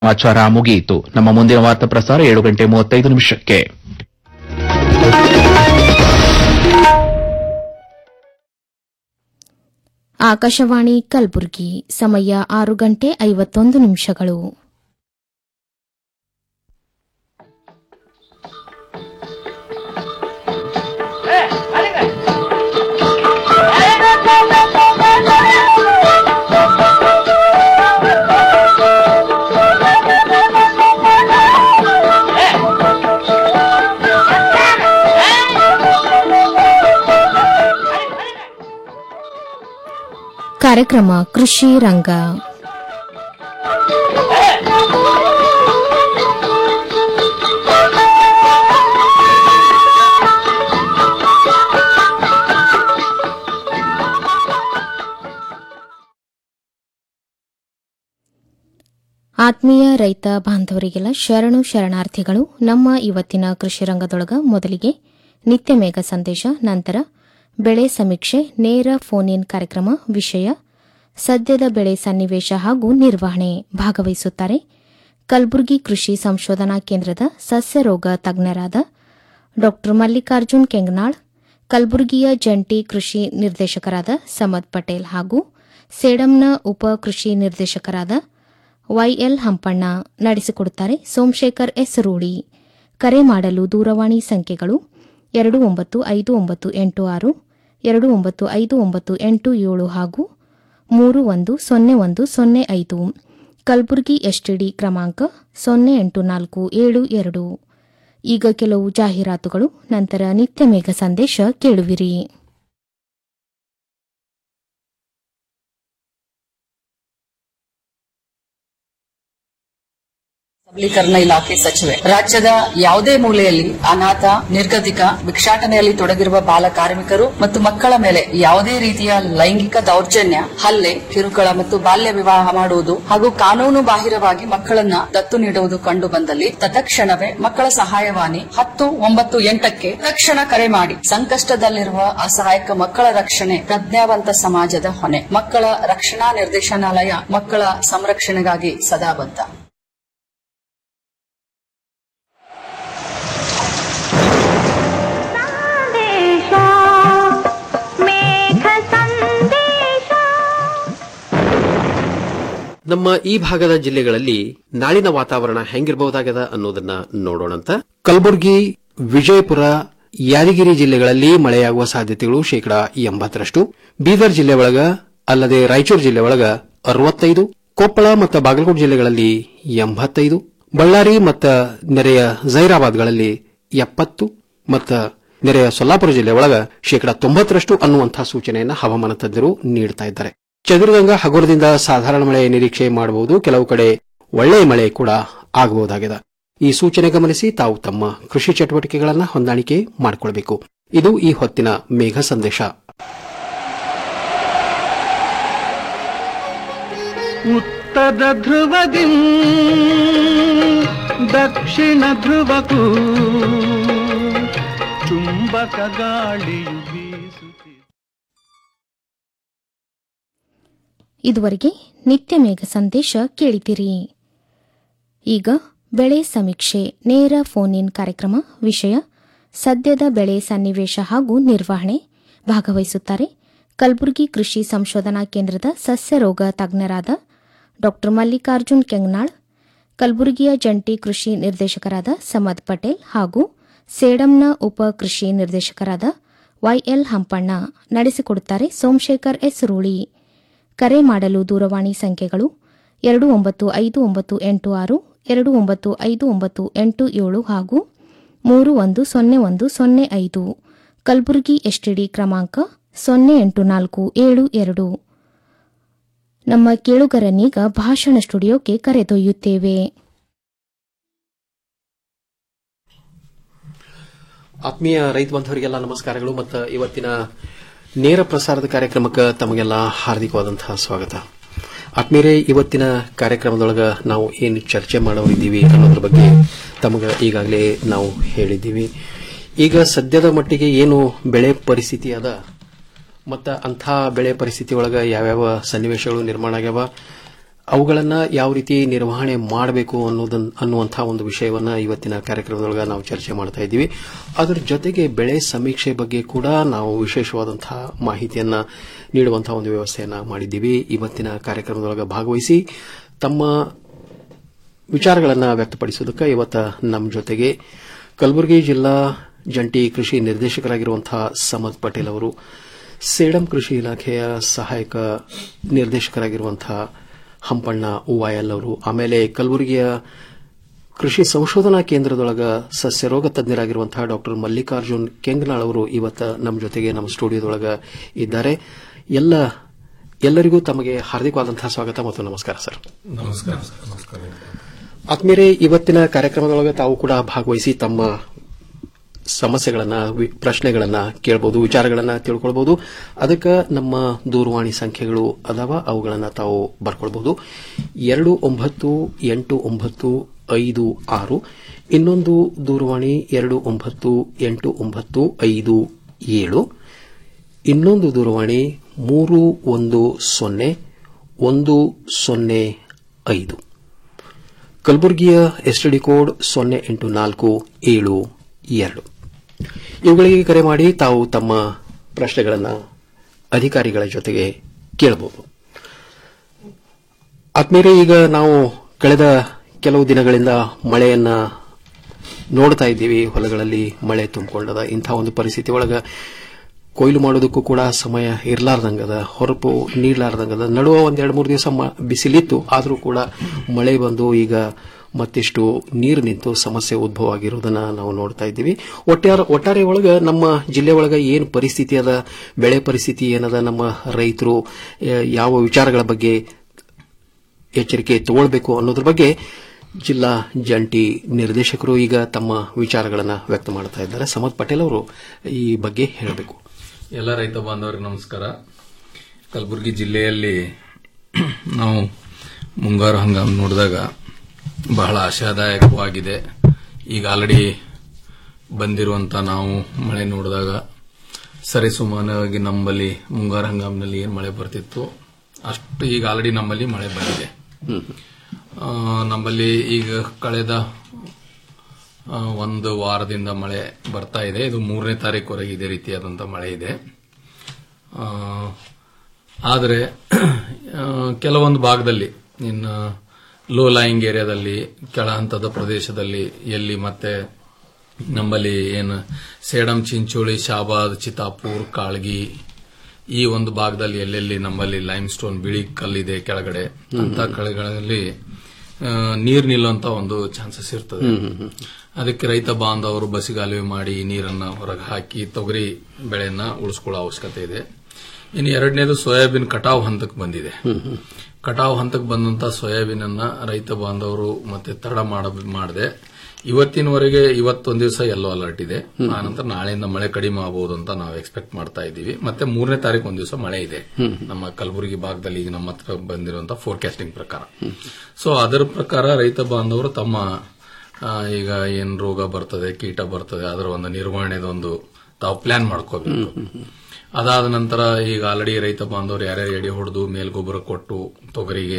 ಸಮಾಚಾರ ಮುಗಿಯಿತು ನಮ್ಮ ಮುಂದಿನ ವಾರ್ತಾ ಪ್ರಸಾರ ಏಳು ಗಂಟೆ ಮೂವತ್ತೈದು ನಿಮಿಷಕ್ಕೆ ಆಕಾಶವಾಣಿ ಕಲಬುರಗಿ ಸಮಯ ಆರು ಗಂಟೆ ಐವತ್ತೊಂದು ನಿಮಿಷಗಳು ಕಾರ್ಯಕ್ರಮ ಕೃಷಿ ರಂಗ ಆತ್ಮೀಯ ರೈತ ಬಾಂಧವರಿಗೆಲ್ಲ ಶರಣು ಶರಣಾರ್ಥಿಗಳು ನಮ್ಮ ಇವತ್ತಿನ ಕೃಷಿ ರಂಗದೊಳಗ ಮೊದಲಿಗೆ ನಿತ್ಯ ಮೇಘ ಸಂದೇಶ ನಂತರ ಬೆಳೆ ಸಮೀಕ್ಷೆ ನೇರ ಫೋನ್ ಇನ್ ಕಾರ್ಯಕ್ರಮ ವಿಷಯ ಸದ್ಯದ ಬೆಳೆ ಸನ್ನಿವೇಶ ಹಾಗೂ ನಿರ್ವಹಣೆ ಭಾಗವಹಿಸುತ್ತಾರೆ ಕಲಬುರಗಿ ಕೃಷಿ ಸಂಶೋಧನಾ ಕೇಂದ್ರದ ಸಸ್ಯ ರೋಗ ತಜ್ಞರಾದ ಡಾ ಮಲ್ಲಿಕಾರ್ಜುನ್ ಕೆಂಗನಾಳ್ ಕಲಬುರಗಿಯ ಜಂಟಿ ಕೃಷಿ ನಿರ್ದೇಶಕರಾದ ಸಮದ್ ಪಟೇಲ್ ಹಾಗೂ ಸೇಡಂನ ಉಪ ಕೃಷಿ ನಿರ್ದೇಶಕರಾದ ವೈಎಲ್ ಹಂಪಣ್ಣ ನಡೆಸಿಕೊಡುತ್ತಾರೆ ಸೋಮಶೇಖರ್ ಎಸ್ ರೂಢಿ ಕರೆ ಮಾಡಲು ದೂರವಾಣಿ ಸಂಖ್ಯೆಗಳು ಎರಡು ಒಂಬತ್ತು ಐದು ಒಂಬತ್ತು ಎಂಟು ಆರು ಎರಡು ಒಂಬತ್ತು ಐದು ಒಂಬತ್ತು ಎಂಟು ಏಳು ಹಾಗೂ ಮೂರು ಒಂದು ಸೊನ್ನೆ ಒಂದು ಸೊನ್ನೆ ಐದು ಕಲಬುರಗಿ ಎಸ್ಟಿಡಿ ಕ್ರಮಾಂಕ ಸೊನ್ನೆ ಎಂಟು ನಾಲ್ಕು ಏಳು ಎರಡು ಈಗ ಕೆಲವು ಜಾಹೀರಾತುಗಳು ನಂತರ ನಿತ್ಯ ಮೇಘ ಸಂದೇಶ ಕೇಳುವಿರಿ ಸಬಲೀಕರಣ ಇಲಾಖೆ ಸಚಿವೆ ರಾಜ್ಯದ ಯಾವುದೇ ಮೂಲೆಯಲ್ಲಿ ಅನಾಥ ನಿರ್ಗತಿಕ ಭಿಕ್ಷಾಟನೆಯಲ್ಲಿ ತೊಡಗಿರುವ ಬಾಲ ಕಾರ್ಮಿಕರು ಮತ್ತು ಮಕ್ಕಳ ಮೇಲೆ ಯಾವುದೇ ರೀತಿಯ ಲೈಂಗಿಕ ದೌರ್ಜನ್ಯ ಹಲ್ಲೆ ಕಿರುಕುಳ ಮತ್ತು ಬಾಲ್ಯ ವಿವಾಹ ಮಾಡುವುದು ಹಾಗೂ ಕಾನೂನು ಬಾಹಿರವಾಗಿ ಮಕ್ಕಳನ್ನ ದತ್ತು ನೀಡುವುದು ಕಂಡು ಬಂದಲ್ಲಿ ತತ್ಕ್ಷಣವೇ ಮಕ್ಕಳ ಸಹಾಯವಾಣಿ ಹತ್ತು ಒಂಬತ್ತು ಎಂಟಕ್ಕೆ ತಕ್ಷಣ ಕರೆ ಮಾಡಿ ಸಂಕಷ್ಟದಲ್ಲಿರುವ ಅಸಹಾಯಕ ಮಕ್ಕಳ ರಕ್ಷಣೆ ಪ್ರಜ್ಞಾವಂತ ಸಮಾಜದ ಹೊಣೆ ಮಕ್ಕಳ ರಕ್ಷಣಾ ನಿರ್ದೇಶನಾಲಯ ಮಕ್ಕಳ ಸಂರಕ್ಷಣೆಗಾಗಿ ಸದಾ ಬದ್ಧ ಸಂದೇಶ ಮೇಘ ಸಂದೇಶ ನಮ್ಮ ಈ ಭಾಗದ ಜಿಲ್ಲೆಗಳಲ್ಲಿ ನಾಳಿನ ವಾತಾವರಣ ಹೆಂಗಿರಬಹುದಾಗದ ಅನ್ನೋದನ್ನ ನೋಡೋಣಂತ ಕಲಬುರಗಿ ವಿಜಯಪುರ ಯಾದಗಿರಿ ಜಿಲ್ಲೆಗಳಲ್ಲಿ ಮಳೆಯಾಗುವ ಸಾಧ್ಯತೆಗಳು ಶೇಕಡಾ ಎಂಬತ್ತರಷ್ಟು ಬೀದರ್ ಜಿಲ್ಲೆ ಒಳಗ ಅಲ್ಲದೆ ರಾಯಚೂರು ಜಿಲ್ಲೆ ಒಳಗ ಅರವತ್ತೈದು ಕೊಪ್ಪಳ ಮತ್ತು ಬಾಗಲಕೋಟೆ ಜಿಲ್ಲೆಗಳಲ್ಲಿ ಎಂಬತ್ತೈದು ಬಳ್ಳಾರಿ ಮತ್ತು ನೆರೆಯ ಜೈರಾಬಾದ್ಗಳಲ್ಲಿ ಎಪ್ಪತ್ತು ಮತ್ತು ನೆರೆಯ ಸೊಲ್ಲಾಪುರ ಜಿಲ್ಲೆ ಒಳಗ ಶೇಕಡಾ ತೊಂಬತ್ತರಷ್ಟು ಅನ್ನುವಂತಹ ಸೂಚನೆಯನ್ನು ಹವಾಮಾನ ತಜ್ಞರು ನೀಡುತ್ತಾ ಇದ್ದಾರೆ ಚದುರಿದಂಗ ಹಗುರದಿಂದ ಸಾಧಾರಣ ಮಳೆ ನಿರೀಕ್ಷೆ ಮಾಡಬಹುದು ಕೆಲವು ಕಡೆ ಒಳ್ಳೆಯ ಮಳೆ ಕೂಡ ಆಗಬಹುದಾಗಿದೆ ಈ ಸೂಚನೆ ಗಮನಿಸಿ ತಾವು ತಮ್ಮ ಕೃಷಿ ಚಟುವಟಿಕೆಗಳನ್ನು ಹೊಂದಾಣಿಕೆ ಮಾಡಿಕೊಳ್ಳಬೇಕು ಇದು ಈ ಹೊತ್ತಿನ ಮೇಘ ಸಂದೇಶ ಉತ್ತರ ಧ್ರುವದಿ ದಕ್ಷಿಣ ಧ್ರುವಕ್ಕೂ ಚುಂಬಕ ಗಾಳಿಯು ಬೀಸುತ್ತಿದೆ ಇದುವರೆಗೆ ನಿತ್ಯ ಮೇಘ ಸಂದೇಶ ಕೇಳಿದಿರಿ ಈಗ ಬೆಳೆ ಸಮೀಕ್ಷೆ ನೇರ ಫೋನ್ ಇನ್ ಕಾರ್ಯಕ್ರಮ ವಿಷಯ ಸದ್ಯದ ಬೆಳೆ ಸನ್ನಿವೇಶ ಹಾಗೂ ನಿರ್ವಹಣೆ ಭಾಗವಹಿಸುತ್ತಾರೆ ಕಲಬುರಗಿ ಕೃಷಿ ಸಂಶೋಧನಾ ಕೇಂದ್ರದ ಸಸ್ಯ ರೋಗ ತಜ್ಞರಾದ ಡಾ ಮಲ್ಲಿಕಾರ್ಜುನ್ ಕೆಂಗನಾಳ್ ಕಲಬುರಗಿಯ ಜಂಟಿ ಕೃಷಿ ನಿರ್ದೇಶಕರಾದ ಸಮದ್ ಪಟೇಲ್ ಹಾಗೂ ಸೇಡಂನ ಉಪ ಕೃಷಿ ನಿರ್ದೇಶಕರಾದ ವೈಎಲ್ ಹಂಪಣ್ಣ ನಡೆಸಿಕೊಡುತ್ತಾರೆ ಸೋಮಶೇಖರ್ ಎಸ್ ರೂಳಿ ಕರೆ ಮಾಡಲು ದೂರವಾಣಿ ಸಂಖ್ಯೆಗಳು ಎರಡು ಒಂಬತ್ತು ಐದು ಒಂಬತ್ತು ಎಂಟು ಆರು ಎರಡು ಒಂಬತ್ತು ಐದು ಒಂಬತ್ತು ಎಂಟು ಏಳು ಹಾಗೂ ಮೂರು ಒಂದು ಸೊನ್ನೆ ಒಂದು ಸೊನ್ನೆ ಐದು ಕಲಬುರಗಿ ಎಸ್ಟಿಡಿ ಕ್ರಮಾಂಕ ಸೊನ್ನೆ ಎಂಟು ನಾಲ್ಕು ಏಳು ಎರಡು ನಮ್ಮ ಕೇಳುಗರನ್ನೀಗ ಭಾಷಣ ಸ್ಟುಡಿಯೋಕ್ಕೆ ಕರೆದೊಯ್ಯುತ್ತೇವೆ ಆತ್ಮೀಯ ರೈತ ಬಾಂಧವರಿಗೆಲ್ಲ ನಮಸ್ಕಾರಗಳು ಮತ್ತು ಇವತ್ತಿನ ನೇರ ಪ್ರಸಾರದ ಕಾರ್ಯಕ್ರಮಕ್ಕೆ ತಮಗೆಲ್ಲ ಹಾರ್ದಿಕವಾದಂತಹ ಸ್ವಾಗತ ಆತ್ಮೀಯರೇ ಇವತ್ತಿನ ಕಾರ್ಯಕ್ರಮದೊಳಗ ನಾವು ಏನು ಚರ್ಚೆ ಮಾಡೋರಿದ್ದೀವಿ ಅನ್ನೋದ್ರ ಬಗ್ಗೆ ತಮಗೆ ಈಗಾಗಲೇ ನಾವು ಹೇಳಿದ್ದೀವಿ ಈಗ ಸದ್ಯದ ಮಟ್ಟಿಗೆ ಏನು ಬೆಳೆ ಪರಿಸ್ಥಿತಿ ಅದ ಮತ್ತು ಅಂಥ ಬೆಳೆ ಪರಿಸ್ಥಿತಿ ಒಳಗ ಯಾವ್ಯಾವ ಸನ್ನಿವೇಶಗಳು ನಿರ್ಮಾಣ ಆಗ್ಯಾವ ಅವುಗಳನ್ನ ಯಾವ ರೀತಿ ನಿರ್ವಹಣೆ ಮಾಡಬೇಕು ಅನ್ನೋದನ್ ಅನ್ನುವಂತಹ ಒಂದು ವಿಷಯವನ್ನ ಇವತ್ತಿನ ಕಾರ್ಯಕ್ರಮದೊಳಗೆ ನಾವು ಚರ್ಚೆ ಮಾಡ್ತಾ ಇದ್ದೀವಿ ಅದರ ಜೊತೆಗೆ ಬೆಳೆ ಸಮೀಕ್ಷೆ ಬಗ್ಗೆ ಕೂಡ ನಾವು ವಿಶೇಷವಾದಂತಹ ಮಾಹಿತಿಯನ್ನ ನೀಡುವಂತಹ ಒಂದು ವ್ಯವಸ್ಥೆಯನ್ನ ಮಾಡಿದ್ದೀವಿ ಇವತ್ತಿನ ಕಾರ್ಯಕ್ರಮದೊಳಗೆ ಭಾಗವಹಿಸಿ ತಮ್ಮ ವಿಚಾರಗಳನ್ನು ವ್ಯಕ್ತಪಡಿಸುವುದಕ್ಕೆ ಇವತ್ತ ನಮ್ಮ ಜೊತೆಗೆ ಕಲಬುರಗಿ ಜಿಲ್ಲಾ ಜಂಟಿ ಕೃಷಿ ನಿರ್ದೇಶಕರಾಗಿರುವಂತಹ ಸಮದ್ ಪಟೇಲ್ ಅವರು ಸೇಡಂ ಕೃಷಿ ಇಲಾಖೆಯ ಸಹಾಯಕ ನಿರ್ದೇಶಕರಾಗಿರುವಂತಹ ಹಂಪಣ್ಣ ಉವಾಯಲ್ ಅವರು ಆಮೇಲೆ ಕಲಬುರಗಿಯ ಕೃಷಿ ಸಂಶೋಧನಾ ಕೇಂದ್ರದೊಳಗ ಸಸ್ಯರೋಗ ತಜ್ಞರಾಗಿರುವಂತಹ ಡಾಕ್ಟರ್ ಮಲ್ಲಿಕಾರ್ಜುನ್ ಕೆಂಗನಾಳ್ ಅವರು ಇವತ್ತ ನಮ್ಮ ಜೊತೆಗೆ ನಮ್ಮ ಸ್ಟುಡಿಯೋದೊಳಗ ಇದ್ದಾರೆ ಎಲ್ಲ ಎಲ್ಲರಿಗೂ ತಮಗೆ ಹಾರ್ದಿಕವಾದಂತಹ ಸ್ವಾಗತ ಮತ್ತು ನಮಸ್ಕಾರ ಸರ್ ನಮಸ್ಕಾರ ನಮಸ್ಕಾರ ಆತ್ಮೀಯರೇ ಇವತ್ತಿನ ಕಾರ್ಯಕ್ರಮದೊಳಗೆ ತಾವು ಕೂಡ ಭಾಗವಹಿಸಿ ತಮ್ಮ ಸಮಸ್ಯೆಗಳನ್ನ ವಿ- ಪ್ರಶ್ನೆಗಳನ್ನ ಕೇಳಬಹುದು ವಿಚಾರಗಳನ್ನ ತಿಳ್ಕೊಳ್ಬಹುದು ಅದಕ್ಕೆ ನಮ್ಮ ದೂರವಾಣಿ ಸಂಖ್ಯೆಗಳು ಅದಾವ ಅವುಗಳನ್ನ ತಾವು ಬರ್ಕೊಳ್ಬಹುದು ಎರಡು ಒಂಬತ್ತು ಎಂಟು ಒಂಬತ್ತು ಐದು ಆರು ಇನ್ನೊಂದು ದೂರವಾಣಿ ಎರಡು ಒಂಬತ್ತು ಎಂಟು ಒಂಬತ್ತು ಐದು ಏಳು ಇನ್ನೊಂದು ದೂರವಾಣಿ ಮೂರು ಒಂದು ಸೊನ್ನೆ ಒಂದು ಸೊನ್ನೆ ಐದು ಕಲಬುರಗಿಯ ಎಸ್ಟಿಡಿ ಕೋಡ್ ಸೊನ್ನೆ ಎಂಟು ನಾಲ್ಕು ಏಳು ಎರಡು ಇವುಗಳಿಗೆ ಕರೆ ಮಾಡಿ ತಾವು ತಮ್ಮ ಪ್ರಶ್ನೆಗಳನ್ನು ಅಧಿಕಾರಿಗಳ ಜೊತೆಗೆ ಕೇಳಬಹುದು ಆತ್ಮೀಯರೇ ಈಗ ನಾವು ಕಳೆದ ಕೆಲವು ದಿನಗಳಿಂದ ಮಳೆಯನ್ನ ನೋಡ್ತಾ ಇದ್ದೀವಿ ಹೊಲಗಳಲ್ಲಿ ಮಳೆ ತುಂಬಿಕೊಂಡದ ಇಂತಹ ಒಂದು ಪರಿಸ್ಥಿತಿ ಒಳಗ ಕೊಯ್ಲು ಮಾಡೋದಕ್ಕೂ ಕೂಡ ಸಮಯ ಇರಲಾರ್ದಂಗದ ಹೊರಪು ನೀಡಲಾರ್ದಂಗದ ನಡುವ ಒಂದ್ ಎರಡು ಮೂರು ದಿವಸ ಮ- ಬಿಸಿಲಿತ್ತು ಆದರೂ ಕೂಡ ಮಳೆ ಬಂದು ಈಗ ಮತ್ತಿಷ್ಟು ನೀರು ನಿಂತು ಸಮಸ್ಯೆ ಉದ್ಭವ ಆಗಿರೋದನ್ನ ನಾವು ನೋಡ್ತಾ ಇದ್ದೀವಿ ಒಟ್ಟಾರೆ ಒಟ್ಟಾರೆ ಒಳಗ ನಮ್ಮ ಜಿಲ್ಲೆ ಒಳಗ ಏನು ಪರಿಸ್ಥಿತಿ ಅದ ಬೆಳೆ ಪರಿಸ್ಥಿತಿ ಏನದ ನಮ್ಮ ರೈತರು ಯಾವ ವಿಚಾರಗಳ ಬಗ್ಗೆ ಎಚ್ಚರಿಕೆ ತಗೊಳ್ಬೇಕು ಅನ್ನೋದ್ರ ಬಗ್ಗೆ ಜಿಲ್ಲಾ ಜಂಟಿ ನಿರ್ದೇಶಕರು ಈಗ ತಮ್ಮ ವಿಚಾರಗಳನ್ನು ವ್ಯಕ್ತ ಮಾಡ್ತಾ ಇದ್ದಾರೆ ಸಮದ್ ಪಟೇಲ್ ಅವರು ಈ ಬಗ್ಗೆ ಹೇಳಬೇಕು ಎಲ್ಲ ರೈತ ಬಾಂಧವರಿಗೆ ನಮಸ್ಕಾರ ಕಲಬುರಗಿ ಜಿಲ್ಲೆಯಲ್ಲಿ ನಾವು ಮುಂಗಾರು ಹಂಗಾಮು ನೋಡಿದಾಗ ಬಹಳ ಆಶಾದಾಯಕವಾಗಿದೆ ಈಗ ಆಲ್ರೆಡಿ ಬಂದಿರುವಂತ ನಾವು ಮಳೆ ನೋಡಿದಾಗ ಸರಿಸುಮಾನವಾಗಿ ನಮ್ಮಲ್ಲಿ ಮುಂಗಾರು ಹಂಗಾಮಿನಲ್ಲಿ ಏನು ಮಳೆ ಬರ್ತಿತ್ತು ಅಷ್ಟು ಈಗ ಆಲ್ರೆಡಿ ನಮ್ಮಲ್ಲಿ ಮಳೆ ಬಂದಿದೆ ಆ, ನಮ್ಮಲ್ಲಿ ಈಗ ಕಳೆದ ಆ, ಒಂದು ವಾರದಿಂದ ಮಳೆ ಬರ್ತಾ ಇದೆ ಇದು ಮೂರನೇ ತಾರೀಕುವರೆಗೆ ಇದೇ ರೀತಿಯಾದಂಥ ಮಳೆ ಇದೆ ಆ, ಆದರೆ ಆ, ಕೆಲವೊಂದು ಭಾಗದಲ್ಲಿ ಇನ್ನು ಲೋ ಲೈಯಿಂಗ್ ಏರಿಯಾದಲ್ಲಿ ಕೆಳ ಹಂತದ ಪ್ರದೇಶದಲ್ಲಿ ಎಲ್ಲಿ ಮತ್ತೆ ನಮ್ಮಲ್ಲಿ ಏನು ಸೇಡಂ ಚಿಂಚೋಳಿ ಶಾಬಾದ್ ಚಿತಾಪುರ್ ಕಾಳ್ಗಿ ಈ ಒಂದು ಭಾಗದಲ್ಲಿ ಎಲ್ಲೆಲ್ಲಿ ನಮ್ಮಲ್ಲಿ ಲೈಮ್ ಸ್ಟೋನ್ ಬಿಳಿ ಕಲ್ಲಿದೆ ಕೆಳಗಡೆ ಅಂತ ಕಡೆಗಳಲ್ಲಿ ನೀರು ನಿಲ್ಲುವಂತ ಒಂದು ಚಾನ್ಸಸ್ ಇರ್ತದೆ ಅದಕ್ಕೆ ರೈತ ಬಾಂಧವರು ಬಸಿಗಾಲುವೆ ಮಾಡಿ ನೀರನ್ನ ಹೊರಗೆ ಹಾಕಿ ತೊಗರಿ ಬೆಳೆಯನ್ನ ಉಳಿಸ್ಕೊಳ್ಳೋ ಅವಶ್ಯಕತೆ ಇದೆ ಇನ್ನು ಎರಡನೇದು ಸೋಯಾಬೀನ್ ಕಟಾವ್ ಹಂತಕ್ಕೆ ಬಂದಿದೆ ಕಟಾವ್ ಹಂತಕ್ಕೆ ಬಂದಂತ ಸೋಯಾಬೀನ್ ಅನ್ನ ರೈತ ಬಾಂಧವರು ಮತ್ತೆ ತಡ ಮಾಡದೆ ಇವತ್ತಿನವರೆಗೆ ಇವತ್ತೊಂದ್ ದಿವಸ ಯೆಲ್ಲೋ ಅಲರ್ಟ್ ಇದೆ ಆನಂತರ ನಾಳೆಯಿಂದ ಮಳೆ ಕಡಿಮೆ ಆಗಬಹುದು ಅಂತ ನಾವು ಎಕ್ಸ್ಪೆಕ್ಟ್ ಮಾಡ್ತಾ ಇದ್ದೀವಿ ಮತ್ತೆ ಮೂರನೇ ತಾರೀಕು ಒಂದ್ ದಿವಸ ಮಳೆ ಇದೆ ನಮ್ಮ ಕಲಬುರಗಿ ಭಾಗದಲ್ಲಿ ಈಗ ನಮ್ಮ ಹತ್ರ ಬಂದಿರುವಂತಹ ಫೋರ್ಕಾಸ್ಟಿಂಗ್ ಪ್ರಕಾರ ಸೊ ಅದರ ಪ್ರಕಾರ ರೈತ ಬಾಂಧವರು ತಮ್ಮ ಆ, ಈಗ ಏನ್ ರೋಗ ಬರ್ತದೆ ಕೀಟ ಬರ್ತದೆ ಅದರ ಒಂದು ನಿರ್ವಹಣೆದ ಒಂದು ತಾವು ಪ್ಲಾನ್ ಮಾಡ್ಕೋಬೇಕು ಅದಾದ ನಂತರ ಈಗ ಆಲ್ರೆಡಿ ರೈತ ಬಾಂಧವರು ಯಾರ್ಯಾರು ಎಡೆ ಹೊಡೆದು ಮೇಲ್ಗೊಬ್ಬರ ಕೊಟ್ಟು ತೊಗರಿಗೆ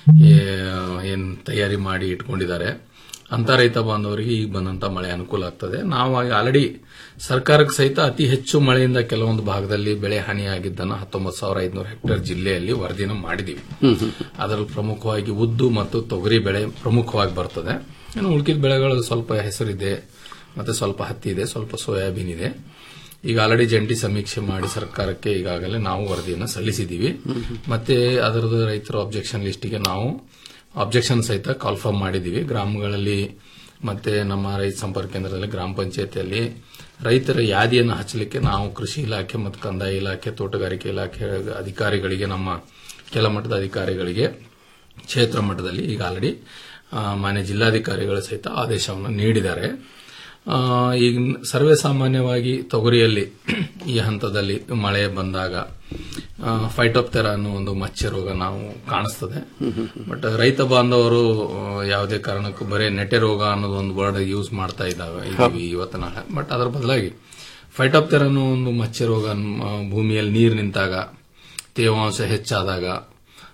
ಏ- ಏನ್ ತಯಾರಿ ಮಾಡಿ ಇಟ್ಕೊಂಡಿದ್ದಾರೆ ಅಂತ ರೈತ ಬಾಂಧವರಿಗೆ ಈಗ ಬಂದಂತ ಮಳೆ ಅನುಕೂಲ ಆಗ್ತದೆ ನಾವು ಆಲ್ರೆಡಿ ಸರ್ಕಾರಕ್ಕೆ ಸಹಿತ ಅತಿ ಹೆಚ್ಚು ಮಳೆಯಿಂದ ಕೆಲವೊಂದು ಭಾಗದಲ್ಲಿ ಬೆಳೆ ಹಾನಿಯಾಗಿದ್ದನ್ನು ಹತ್ತೊಂಬತ್ತು ಸಾವಿರ ಐದುನೂರು ಹೆಕ್ಟೇರ್ ಜಿಲ್ಲೆಯಲ್ಲಿ ವರದಿನ ಮಾಡಿದೀವಿ ಅದರಲ್ಲಿ ಪ್ರಮುಖವಾಗಿ ಉದ್ದು ಮತ್ತು ತೊಗರಿ ಬೆಳೆ ಪ್ರಮುಖವಾಗಿ ಬರ್ತದೆ ಇನ್ನು ಉಳ್ಕಿದ ಬೆಳೆಗಳು ಸ್ವಲ್ಪ ಹೆಸರಿದೆ ಮತ್ತೆ ಸ್ವಲ್ಪ ಹತ್ತಿ ಇದೆ ಸ್ವಲ್ಪ ಸೋಯಾಬೀನ್ ಇದೆ ಈಗ ಆಲ್ರೆಡಿ ಜಂಟಿ ಸಮೀಕ್ಷೆ ಮಾಡಿ ಸರ್ಕಾರಕ್ಕೆ ಈಗಾಗಲೇ ನಾವು ವರದಿಯನ್ನು ಸಲ್ಲಿಸಿದ್ದೀವಿ ಮತ್ತೆ ಅದರದ್ದು ರೈತರ ಅಬ್ಜೆಕ್ಷನ್ ಲಿಸ್ಟಿಗೆ ನಾವು ಅಬ್ಜೆಕ್ಷನ್ ಸಹಿತ ಕಾಲ್ಫರ್ಮ್ ಮಾಡಿದ್ದೀವಿ ಗ್ರಾಮಗಳಲ್ಲಿ ಮತ್ತೆ ನಮ್ಮ ರೈತ ಸಂಪರ್ಕ ಕೇಂದ್ರದಲ್ಲಿ ಗ್ರಾಮ ಪಂಚಾಯತಿಯಲ್ಲಿ ರೈತರ ಯಾದಿಯನ್ನು ಹಚ್ಚಲಿಕ್ಕೆ ನಾವು ಕೃಷಿ ಇಲಾಖೆ ಮತ್ತು ಕಂದಾಯ ಇಲಾಖೆ ತೋಟಗಾರಿಕೆ ಇಲಾಖೆ ಅಧಿಕಾರಿಗಳಿಗೆ ನಮ್ಮ ಕೆಲ ಮಟ್ಟದ ಅಧಿಕಾರಿಗಳಿಗೆ ಕ್ಷೇತ್ರ ಮಟ್ಟದಲ್ಲಿ ಈಗ ಆಲ್ರೆಡಿ ಮಾನ್ಯ ಜಿಲ್ಲಾಧಿಕಾರಿಗಳು ಸಹಿತ ಆದೇಶವನ್ನು ನೀಡಿದ್ದಾರೆ ಆ, ಈಗ ಸರ್ವೇ ಸಾಮಾನ್ಯವಾಗಿ ತೊಗರಿಯಲ್ಲಿ ಈ ಹಂತದಲ್ಲಿ ಮಳೆ ಬಂದಾಗ ಫೈಟೋಪ್ತೆರ ಅನ್ನೋ ಒಂದು ಮಚ್ಚೆ ರೋಗ ನಾವು ಕಾಣಿಸ್ತದೆ ಬಟ್ ರೈತ ಬಾಂಧವರು ಆ, ಯಾವುದೇ ಕಾರಣಕ್ಕೂ ಬರೀ ನೆಟೆ ರೋಗ ಅನ್ನೋದು ಒಂದು ವರ್ಡ್ ಯೂಸ್ ಮಾಡ್ತಾ ಇದ್ದಾವೆ ಇದೀವಿ ಇವತ್ತು ನಾಳೆ ಬಟ್ ಅದರ ಬದಲಾಗಿ ಫೈಟೋಪ್ತೆರ ಅನ್ನೋ ಒಂದು ಮಚ್ಚೆ ರೋಗ ಆ, ಭೂಮಿಯಲ್ಲಿ ನೀರು ನಿಂತಾಗ ತೇವಾಂಶ ಹೆಚ್ಚಾದಾಗ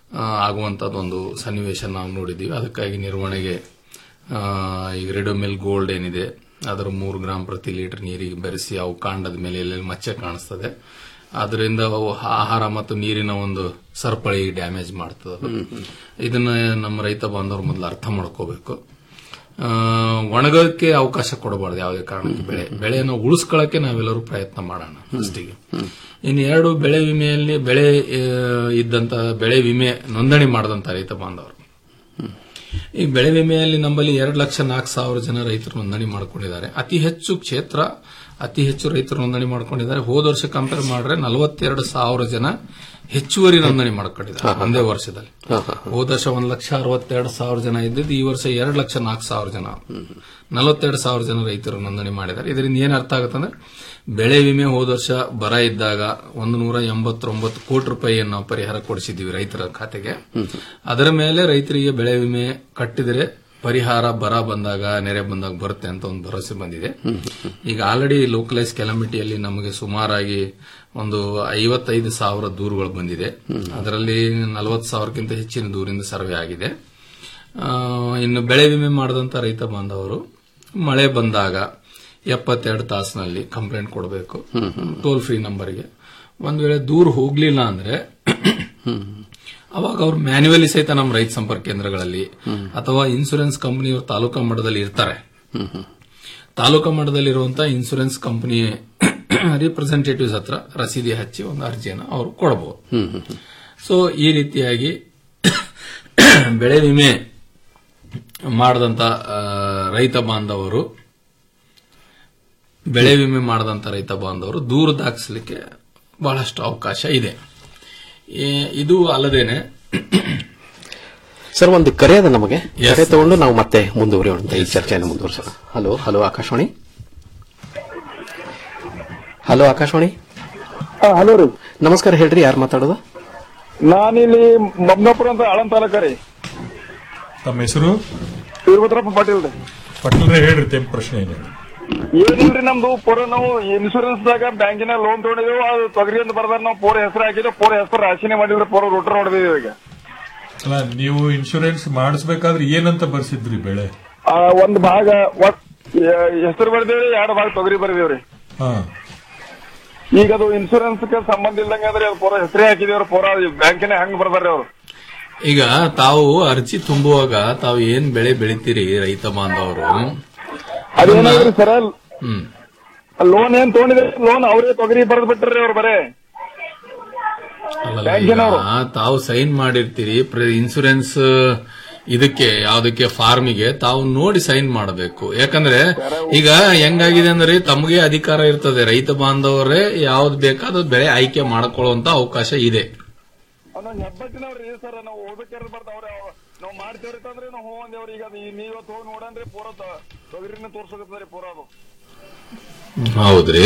ಆ, ಆಗುವಂತದ್ದು ಒಂದು ಸನ್ನಿವೇಶ ನಾವು ನೋಡಿದ್ದೀವಿ ಅದಕ್ಕಾಗಿ ನಿರ್ವಹಣೆಗೆ ಆ, ಈಗ ರೆಡೋಮಿಲ್ ಗೋಲ್ಡ್ ಏನಿದೆ ಅದರ ಮೂರು ಗ್ರಾಂ ಪ್ರತಿ ಲೀಟರ್ ನೀರಿಗೆ ಬೆರೆಸಿ ಅವು ಕಾಂಡದ ಮೇಲೆ ಎಲ್ಲೆಲ್ಲಿ ಮಚ್ಚೆ ಕಾಣಿಸ್ತದೆ ಅದರಿಂದ ಅವು ಆಹಾರ ಮತ್ತು ನೀರಿನ ಒಂದು ಸರಪಳಿ ಡ್ಯಾಮೇಜ್ ಮಾಡ್ತದೆ ಅದು. ಇದನ್ನ ನಮ್ಮ ರೈತ ಬಾಂಧವರು ಮೊದಲು ಅರ್ಥ ಮಾಡ್ಕೋಬೇಕು ಆ, ಒಣಗೋಕ್ಕೆ ಅವಕಾಶ ಕೊಡಬಾರ್ದು ಯಾವುದೇ ಕಾರಣಕ್ಕೆ ಬೆಳೆ ಬೆಳೆಯನ್ನು ಉಳಿಸ್ಕೊಳ್ಳಕ್ಕೆ ನಾವೆಲ್ಲರೂ ಪ್ರಯತ್ನ ಮಾಡೋಣ ಫಸ್ಟಿಗೆ ಇನ್ನು ಎರಡು ಬೆಳೆ ವಿಮೆಯಲ್ಲಿ ಬೆಳೆ ಆ, ಇದ್ದಂತ ಬೆಳೆ ವಿಮೆ ನೋಂದಣಿ ಮಾಡದಂತ ರೈತ ಬಾಂಧವರು ಈ ಬೆಳೆ ವಿಮೆಯಲ್ಲಿ ನಮ್ಮಲ್ಲಿ ಎರಡು ಲಕ್ಷ ನಾಲ್ಕು ಸಾವಿರ ಜನ ರೈತರು ನೋಂದಣಿ ಮಾಡ್ಕೊಂಡಿದ್ದಾರೆ ಅತಿ ಹೆಚ್ಚು ಕ್ಷೇತ್ರ ಅತಿ ಹೆಚ್ಚು ರೈತರು ನೋಂದಣಿ ಮಾಡ್ಕೊಂಡಿದ್ದಾರೆ ಹೋದ ವರ್ಷ ಕಂಪೇರ್ ಮಾಡಿದ್ರೆ ನಲವತ್ತೆರಡು ಸಾವಿರ ಜನ ಹೆಚ್ಚುವರಿ ನೋಂದಣಿ ಮಾಡ್ಕೊಂಡಿದ್ದಾರೆ ಒಂದೇ ವರ್ಷದಲ್ಲಿ ಹೋದ ವರ್ಷ ಒಂದು ಲಕ್ಷ ಅರವತ್ತೆರಡು ಸಾವಿರ ಜನ ಇದ್ದಿದ್ದು ಈ ವರ್ಷ ಎರಡು ಲಕ್ಷ ನಾಲ್ಕು ಸಾವಿರ ಜನ ನಲವತ್ತೆರಡು ಸಾವಿರ ಜನ ರೈತರು ನೋಂದಣಿ ಮಾಡಿದ್ದಾರೆ ಇದರಿಂದ ಏನ್ ಅರ್ಥ ಆಗುತ್ತಂದ್ರೆ ಬೆಳೆ ವಿಮೆ ಹೋದ ವರ್ಷ ಬರ ಇದ್ದಾಗ ಒಂದು ನೂರ ಎಂಬತ್ತೊಂಬತ್ತು ಕೋಟಿ ರೂಪಾಯಿಯನ್ನು ನಾವು ಪರಿಹಾರ ಕೊಡಿಸಿದ್ದೀವಿ ರೈತರ ಖಾತೆಗೆ ಅದರ ಮೇಲೆ ರೈತರಿಗೆ ಬೆಳೆ ವಿಮೆ ಕಟ್ಟಿದರೆ ಪರಿಹಾರ ಬರ ಬಂದಾಗ ನೆರೆ ಬಂದಾಗ ಬರುತ್ತೆ ಅಂತ ಒಂದು ಭರವಸೆ ಬಂದಿದೆ ಈಗ ಆಲ್ರೆಡಿ ಲೋಕಲೈಸ್ ಕೆಲಮಿಟಿಯಲ್ಲಿ ನಮಗೆ ಸುಮಾರಾಗಿ ಒಂದು ಐವತ್ತೈದು ಸಾವಿರ ದೂರುಗಳು ಬಂದಿದೆ ಅದರಲ್ಲಿ ನಲವತ್ತು ಸಾವಿರಕ್ಕಿಂತ ಹೆಚ್ಚಿನ ದೂರಿಂದ ಸರ್ವೆ ಆಗಿದೆ ಆ, ಇನ್ನು ಬೆಳೆ ವಿಮೆ ಮಾಡಿದಂತ ರೈತ ಬಾಂಧವರು ಮಳೆ ಬಂದಾಗ ಎಪ್ಪತ್ತೆರಡು ತಾಸಿನಲ್ಲಿ ಕಂಪ್ಲೇಂಟ್ ಕೊಡಬೇಕು ಟೋಲ್ ಫ್ರೀ ನಂಬರ್ಗೆ ಒಂದ್ ವೇಳೆ ದೂರ ಹೋಗ್ಲಿಲ್ಲ ಅಂದ್ರೆ ಅವಾಗ ಅವ್ರು ಮ್ಯಾನ್ಯುವಲಿ ಸಹಿತ ನಮ್ಮ ರೈತ ಸಂಪರ್ಕ ಕೇಂದ್ರಗಳಲ್ಲಿ ಅಥವಾ ಇನ್ಸೂರೆನ್ಸ್ ಕಂಪನಿಯವರು ತಾಲೂಕಾ ಮಟ್ಟದಲ್ಲಿ ಇರ್ತಾರೆ ತಾಲೂಕಾ ಮಟ್ಟದಲ್ಲಿರುವಂತಹ ಇನ್ಸೂರೆನ್ಸ್ ಕಂಪನಿ ರಿಪ್ರೆಸೆಂಟೇಟಿವ್ಸ್ ಹತ್ರ ರಸೀದಿ ಹಚ್ಚಿ ಒಂದು ಅರ್ಜಿಯನ್ನು ಅವರು ಕೊಡಬಹುದು ಸೊ ಈ ರೀತಿಯಾಗಿ ಬೆಳೆ ವಿಮೆ ಮಾಡದಂತ ಆ, ರೈತ ಬಾಂಧವರು ಬೆಳೆ ವಿಮೆ ಮಾಡದಂತ ರೈತ ಬಾಂಧವರು ದೂರ ದಾಖಲಿಸಲಿಕ್ಕೆ ಬಹಳಷ್ಟು ಅವಕಾಶ ಇದೆ ಈ- ಇದು ಅಲ್ಲದೇನೆ ಸರ್ ಒಂದು ಕರೆ ಅದ ನಮಗೆ ಕರೆ ತಗೊಂಡು ನಾವು ಮತ್ತೆ ಮುಂದುವರಿಯೋಣ ಅಂತ ಈ ಚರ್ಚೆಯನ್ನು ಮುಂದುವರಿಸೋಣ hello hello Akashvani hello Akashvani hello ರೀ ನಮಸ್ಕಾರ ಹೇಳ್ರಿ ಯಾರು ಮಾತಾಡೋದು ನಾನಿಲ್ಲಿ ಮಬ್ನಾಪುರ ಅಂತ ಆಳನ್ ತಾಲೂಕ ರೀ ತಮ್ಮ ಹೆಸರು ವೀರಭದ್ರಪ್ಪ ಪಾಟೀಲ್ ರೀ ಪಟ್ಟಣರೇ ಹೇಳ್ರಿ ತಮ್ಮ ಪ್ರಶ್ನೆ ಏನು ಏನಿಲ್ರಿ ನಮ್ದು ಪೂರ ನಾವು ಇನ್ಶೂರೆನ್ಸ್ ದಾಗ ಬ್ಯಾಂಕಿನ ಲೋನ್ ತಗೊಂಡಿದ್ದೇವೆ ಅದು ತೊಗರಿ ಅಂತ ಬರ್ದಾರ ನಾವು ಪೂರ ಹೆಸರು ಹಾಕಿದ್ವಿ ಪೂರ ಹೆಸರು ರಾಶಿನೇ ಮಾಡಿದ್ರೆ ಪೂರ ರೂಟರ್ ಹೊಡೆದಿದ್ದೀವಿ ಈಗ ಅಲ್ಲ ನೀವು ಇನ್ಶೂರೆನ್ಸ್ ಮಾಡಿಸ್ಬೇಕಾದ್ರೆ ಏನಂತ ಬರ್ಸಿದ್ರಿ ಬೆಳೆ ಆ, ಒಂದ್ ಭಾಗ ಹೆಸರು ಬರ್ದೇವ್ರಿ ಎರಡು ಭಾಗ ತೊಗರಿ ಬರ್ದೇವ್ರಿ ಹಾ ಈಗ ಅದು ಇನ್ಶೂರೆನ್ಸ್ ಸಂಬಂಧ ಇಲ್ದಂಗ ಅಂದ್ರೆ ಅದು ಪೂರ ಹೆಸರೇ ಹಾಕಿದೇವ್ರಿ ಪೂರ ಬ್ಯಾಂಕಿನ ಹಂಗ್ ಬರ್ದಾರ್ರಿ ಅವ್ರು ಈಗ ತಾವು ಅರ್ಜಿ ತುಂಬುವಾಗ ತಾವು ಏನ್ ಬೆಳೆ ಬೆಳಿತೀರಿ ರೈತ ಬಾಂಧವರು ಅದೇನಾದ್ರಿ ಸರ ಹ್ಮ್ ಲೋನ್ ಏನ್ ತಗೊಂಡಿದ್ರೆ ಲೋನ್ ಅವರೇ ತೊಗರಿ ಬರ್ದ್ ಬಿಟ್ರಿ ಅವ್ರು ಬರೇ ಅಲ್ಲಲ್ಲ, ಈಗ ತಾವು ಸೈನ್ ಮಾಡಿರ್ತೀರಿ ಇನ್ಸೂರೆನ್ಸ್ ಇದಕ್ಕೆ ಯಾವ್ದಕ್ಕೆ ಫಾರ್ಮಿಗೆ ತಾವು ನೋಡಿ ಸೈನ್ ಮಾಡಬೇಕು ಯಾಕಂದ್ರೆ ಈಗ ಹೆಂಗಾಗಿದೆ ಅಂದ್ರೆ ತಮಗೆ ಅಧಿಕಾರ ಇರ್ತದೆ ರೈತ ಬಾಂಧವರೇ ಯಾವ್ದು ಬೇಕಾದ ಬೆಳೆ ಆಯ್ಕೆ ಮಾಡ್ಕೊಳ್ಳುವಂತ ಅವಕಾಶ ಇದೆ ಅವ್ನು ಹೆಬ್ಬಟ್ಟಿನವ್ರಿ ಸರ್ ನಾವು ಹೋಗ್ಬೇಕಾದ್ರೆ ಬರ್ದ ಅವ್ರ ನಾವು ಮಾಡ್ತೇವ್ರಿ ಅಂತಂದ್ರೆ ನಾವು ಹೋ ಅಂದೇವ್ರಿ ಈಗ ಅದು ನೀವ್ ಇವತ್ತು ಹೋಗಿ ನೋಡನ್ರಿ ಪೂರ ತ- ತೊಗರಿನ ತೋರ್ಸಕತ್ತದ್ರಿ ಪೂರ ಅದು ಹೌದ್ರಿ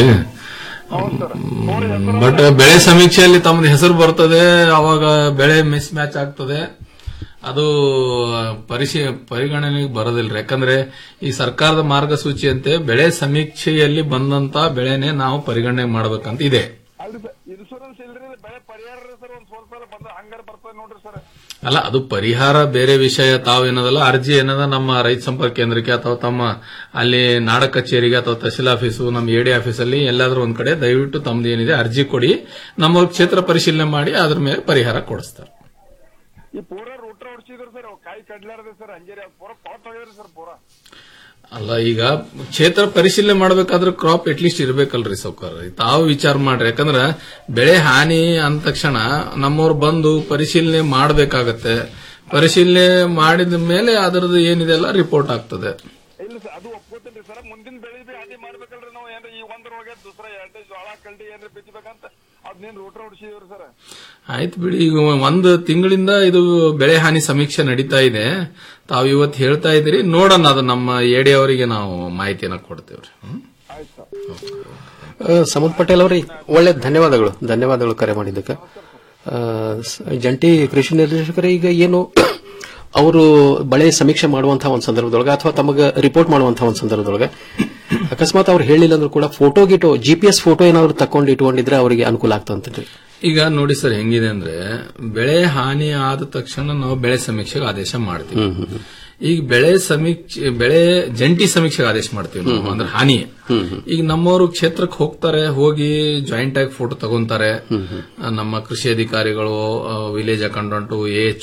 ಬಟ್ ಬೆಳೆ ಸಮೀಕ್ಷೆಯಲ್ಲಿ ತಮ್ಮದು ಹೆಸರು ಬರ್ತದೆ ಅವಾಗ ಬೆಳೆ ಮಿಸ್ ಮ್ಯಾಚ್ ಆಗ್ತದೆ ಅದು ಪರಿಶೀ ಪರಿಗಣನೆಗೆ ಬರೋದಿಲ್ಲ ಯಾಕಂದ್ರೆ ಈ ಸರ್ಕಾರದ ಮಾರ್ಗಸೂಚಿಯಂತೆ ಬೆಳೆ ಸಮೀಕ್ಷೆಯಲ್ಲಿ ಬಂದಂತ ಬೆಳೆನೆ ನಾವು ಪರಿಗಣನೆ ಮಾಡಬೇಕಂತ ಇದೆ ಅಲ್ರಿ ಸರ್ ಇನ್ಶೂರೆನ್ಸ್ ಇಲ್ರಿ ಬೆಳೆ ಪರಿಹಾರ ಸರ್ ಒಂದ್ ಸ್ವಲ್ಪ ಎಲ್ಲ ಬಂದ ಹಂಗಾರ ಬರ್ತದೆ ನೋಡ್ರಿ ಸರ್ ಅಲ್ಲ ಅದು ಪರಿಹಾರ ಬೇರೆ ವಿಷಯ ತಾವೇನದಲ್ಲ ಅರ್ಜಿ ಏನದ ನಮ್ಮ ರೈತ ಸಂಪರ್ಕ ಕೇಂದ್ರಕ್ಕೆ ಅಥವಾ ತಮ್ಮ ಅಲ್ಲಿ ನಾಡ ಕಚೇರಿಗೆ ಅಥವಾ ತಹಸೀಲ್ ಆಫೀಸು ನಮ್ಮ ಎಡಿ ಆಫೀಸಲ್ಲಿ ಎಲ್ಲಾದ್ರೂ ಒಂದ್ ಕಡೆ ದಯವಿಟ್ಟು ತಮ್ದು ಏನಿದೆ ಅರ್ಜಿ ಕೊಡಿ ನಮ್ಮ ಕ್ಷೇತ್ರ ಪರಿಶೀಲನೆ ಮಾಡಿ ಅದ್ರ ಮೇಲೆ ಪರಿಹಾರ ಕೊಡಿಸ್ತಾರೆ ಈ ಪೂರ ರೂಟ್ರ ಹೊಡ್ಸಿದ್ರು ಸರ್ ಅವ್ ಕಾಯಿ ಕಡ್ಲಾರ್ದೆ ಸರ್ ಹಂಗೆ ರೀ ಅದ್ ಪೂರ ಪಾಟ್ ಹೋಗಿದ್ರಿ ಸರ್ ಪೂರ ಅಲ್ಲ ಈಗ ಕ್ಷೇತ್ರ ಪರಿಶೀಲನೆ ಮಾಡಬೇಕಾದ್ರೆ ಕ್ರಾಪ್ ಅಟ್ಲೀಸ್ಟ್ ಇರ್ಬೇಕಲ್ರಿ ಸೌಕರ್ ತಾವು ವಿಚಾರ ಮಾಡ್ರಿ ಯಾಕಂದ್ರ ಬೆಳೆ ಹಾನಿ ಅಂದ ತಕ್ಷಣ ನಮ್ಮವ್ರು ಬಂದು ಪರಿಶೀಲನೆ ಮಾಡಬೇಕಾಗತ್ತೆ ಪರಿಶೀಲನೆ ಮಾಡಿದ ಮೇಲೆ ಅದರದ್ದು ಏನಿದೆ ಅಲ್ಲ ರಿಪೋರ್ಟ್ ಆಗ್ತದೆ ಇಲ್ಲ ಸರ್ ಅದು ಒಪ್ಕೋತೀನಿ ಸರ್ ಮುಂದಿನ ಬೆಳೆ ಬಿ ಅದೇ ಮಾಡ್ಬೇಕಲ್ರಿ ನಾವು ಏನ್ರಿ ಈ ಒಂದ್ರ ಹೋಗ್ಯ ದೂಸರ ಎರಡೇ ಜೋಳ ಕಲ್ಡಿ ಏನ್ರಿ ಬಿಚ್ಚಬೇಕಂತ ಅದನ್ನೇನ್ ರೂಟ್ರ ಹೊಡ್ಸಿದ್ರಿ ಸರ್ ಆಯ್ತು ಬಿಡಿ ಈಗ ಒಂದು ತಿಂಗಳಿಂದ ಇದು ಬೆಳೆ ಹಾನಿ ಸಮೀಕ್ಷೆ ನಡೀತಾ ಇದೆ ತಾವು ಇವತ್ತು ಹೇಳ್ತಾ ಇದ್ದೀರಿ ನೋಡೋಣ ಅದು ನಮ್ಮ ಎಡಿ ಅವರಿಗೆ ನಾವು ಮಾಹಿತಿಯನ್ನ ಕೊಡ್ತೇವ್ರಿ ಹ್ಮ್? ಆ, ಸಮದ್ ಪಟೇಲ್ ಅವ್ರಿ ಒಳ್ಳೆ ಧನ್ಯವಾದಗಳು ಧನ್ಯವಾದಗಳು ಕರೆ ಮಾಡಿದ್ದಕ್ಕೆ ಆ, ಸ- ಜಂಟಿ ಕೃಷಿ ನಿರ್ದೇಶಕರೇ ಈಗ ಏನು ಅವರು ಬಳೆ ಸಮೀಕ್ಷೆ ಮಾಡುವಂತಹ ಒಂದು ಸಂದರ್ಭದೊಳಗೆ ಅಥವಾ ತಮಗೆ ರಿಪೋರ್ಟ್ ಮಾಡುವಂತಹ ಒಂದು ಸಂದರ್ಭದೊಳಗೆ ಅಕಸ್ಮಾತ್ ಅವ್ರು ಹೇಳಿಲ್ಲ ಅಂದ್ರೂ ಕೂಡ ಫೋಟೋ ಗಿಟೋ ಜಿಪಿಎಸ್ ಫೋಟೋ ಏನಾದ್ರು ತಕೊಂಡು ಇಟ್ಕೊಂಡಿದ್ರೆ ಅವರಿಗೆ ಅನುಕೂಲ ಆಗ್ತಂತ್ರಿ ಈಗ ನೋಡಿ ಸರ್ ಹೆಂಗಿದೆ ಅಂದ್ರೆ ಬೆಳೆ ಹಾನಿ ಆದ ತಕ್ಷಣ ನಾವು ಬೆಳೆ ಸಮೀಕ್ಷೆಗೆ ಆದೇಶ ಮಾಡ್ತೀವಿ ಈಗ ಬೆಳೆ ಸಮೀಕ್ಷೆ ಬೆಳೆ ಜಂಟಿ ಸಮೀಕ್ಷೆಗೆ ಆದೇಶ ಮಾಡ್ತೀವಿ ನಾವು ಅಂದ್ರೆ ಹಾನಿ ಈಗ ನಮ್ಮವರು ಕ್ಷೇತ್ರಕ್ಕೆ ಹೋಗ್ತಾರೆ ಹೋಗಿ ಜಾಯಿಂಟ್ ಆಗಿ ಫೋಟೋ ತಗೊಂತಾರೆ ಆ, ನಮ್ಮ ಕೃಷಿ ಅಧಿಕಾರಿಗಳು ವಿಲೇಜ್ ಅಕೌಂಟೆಂಟ್ ಎ ಎಚ್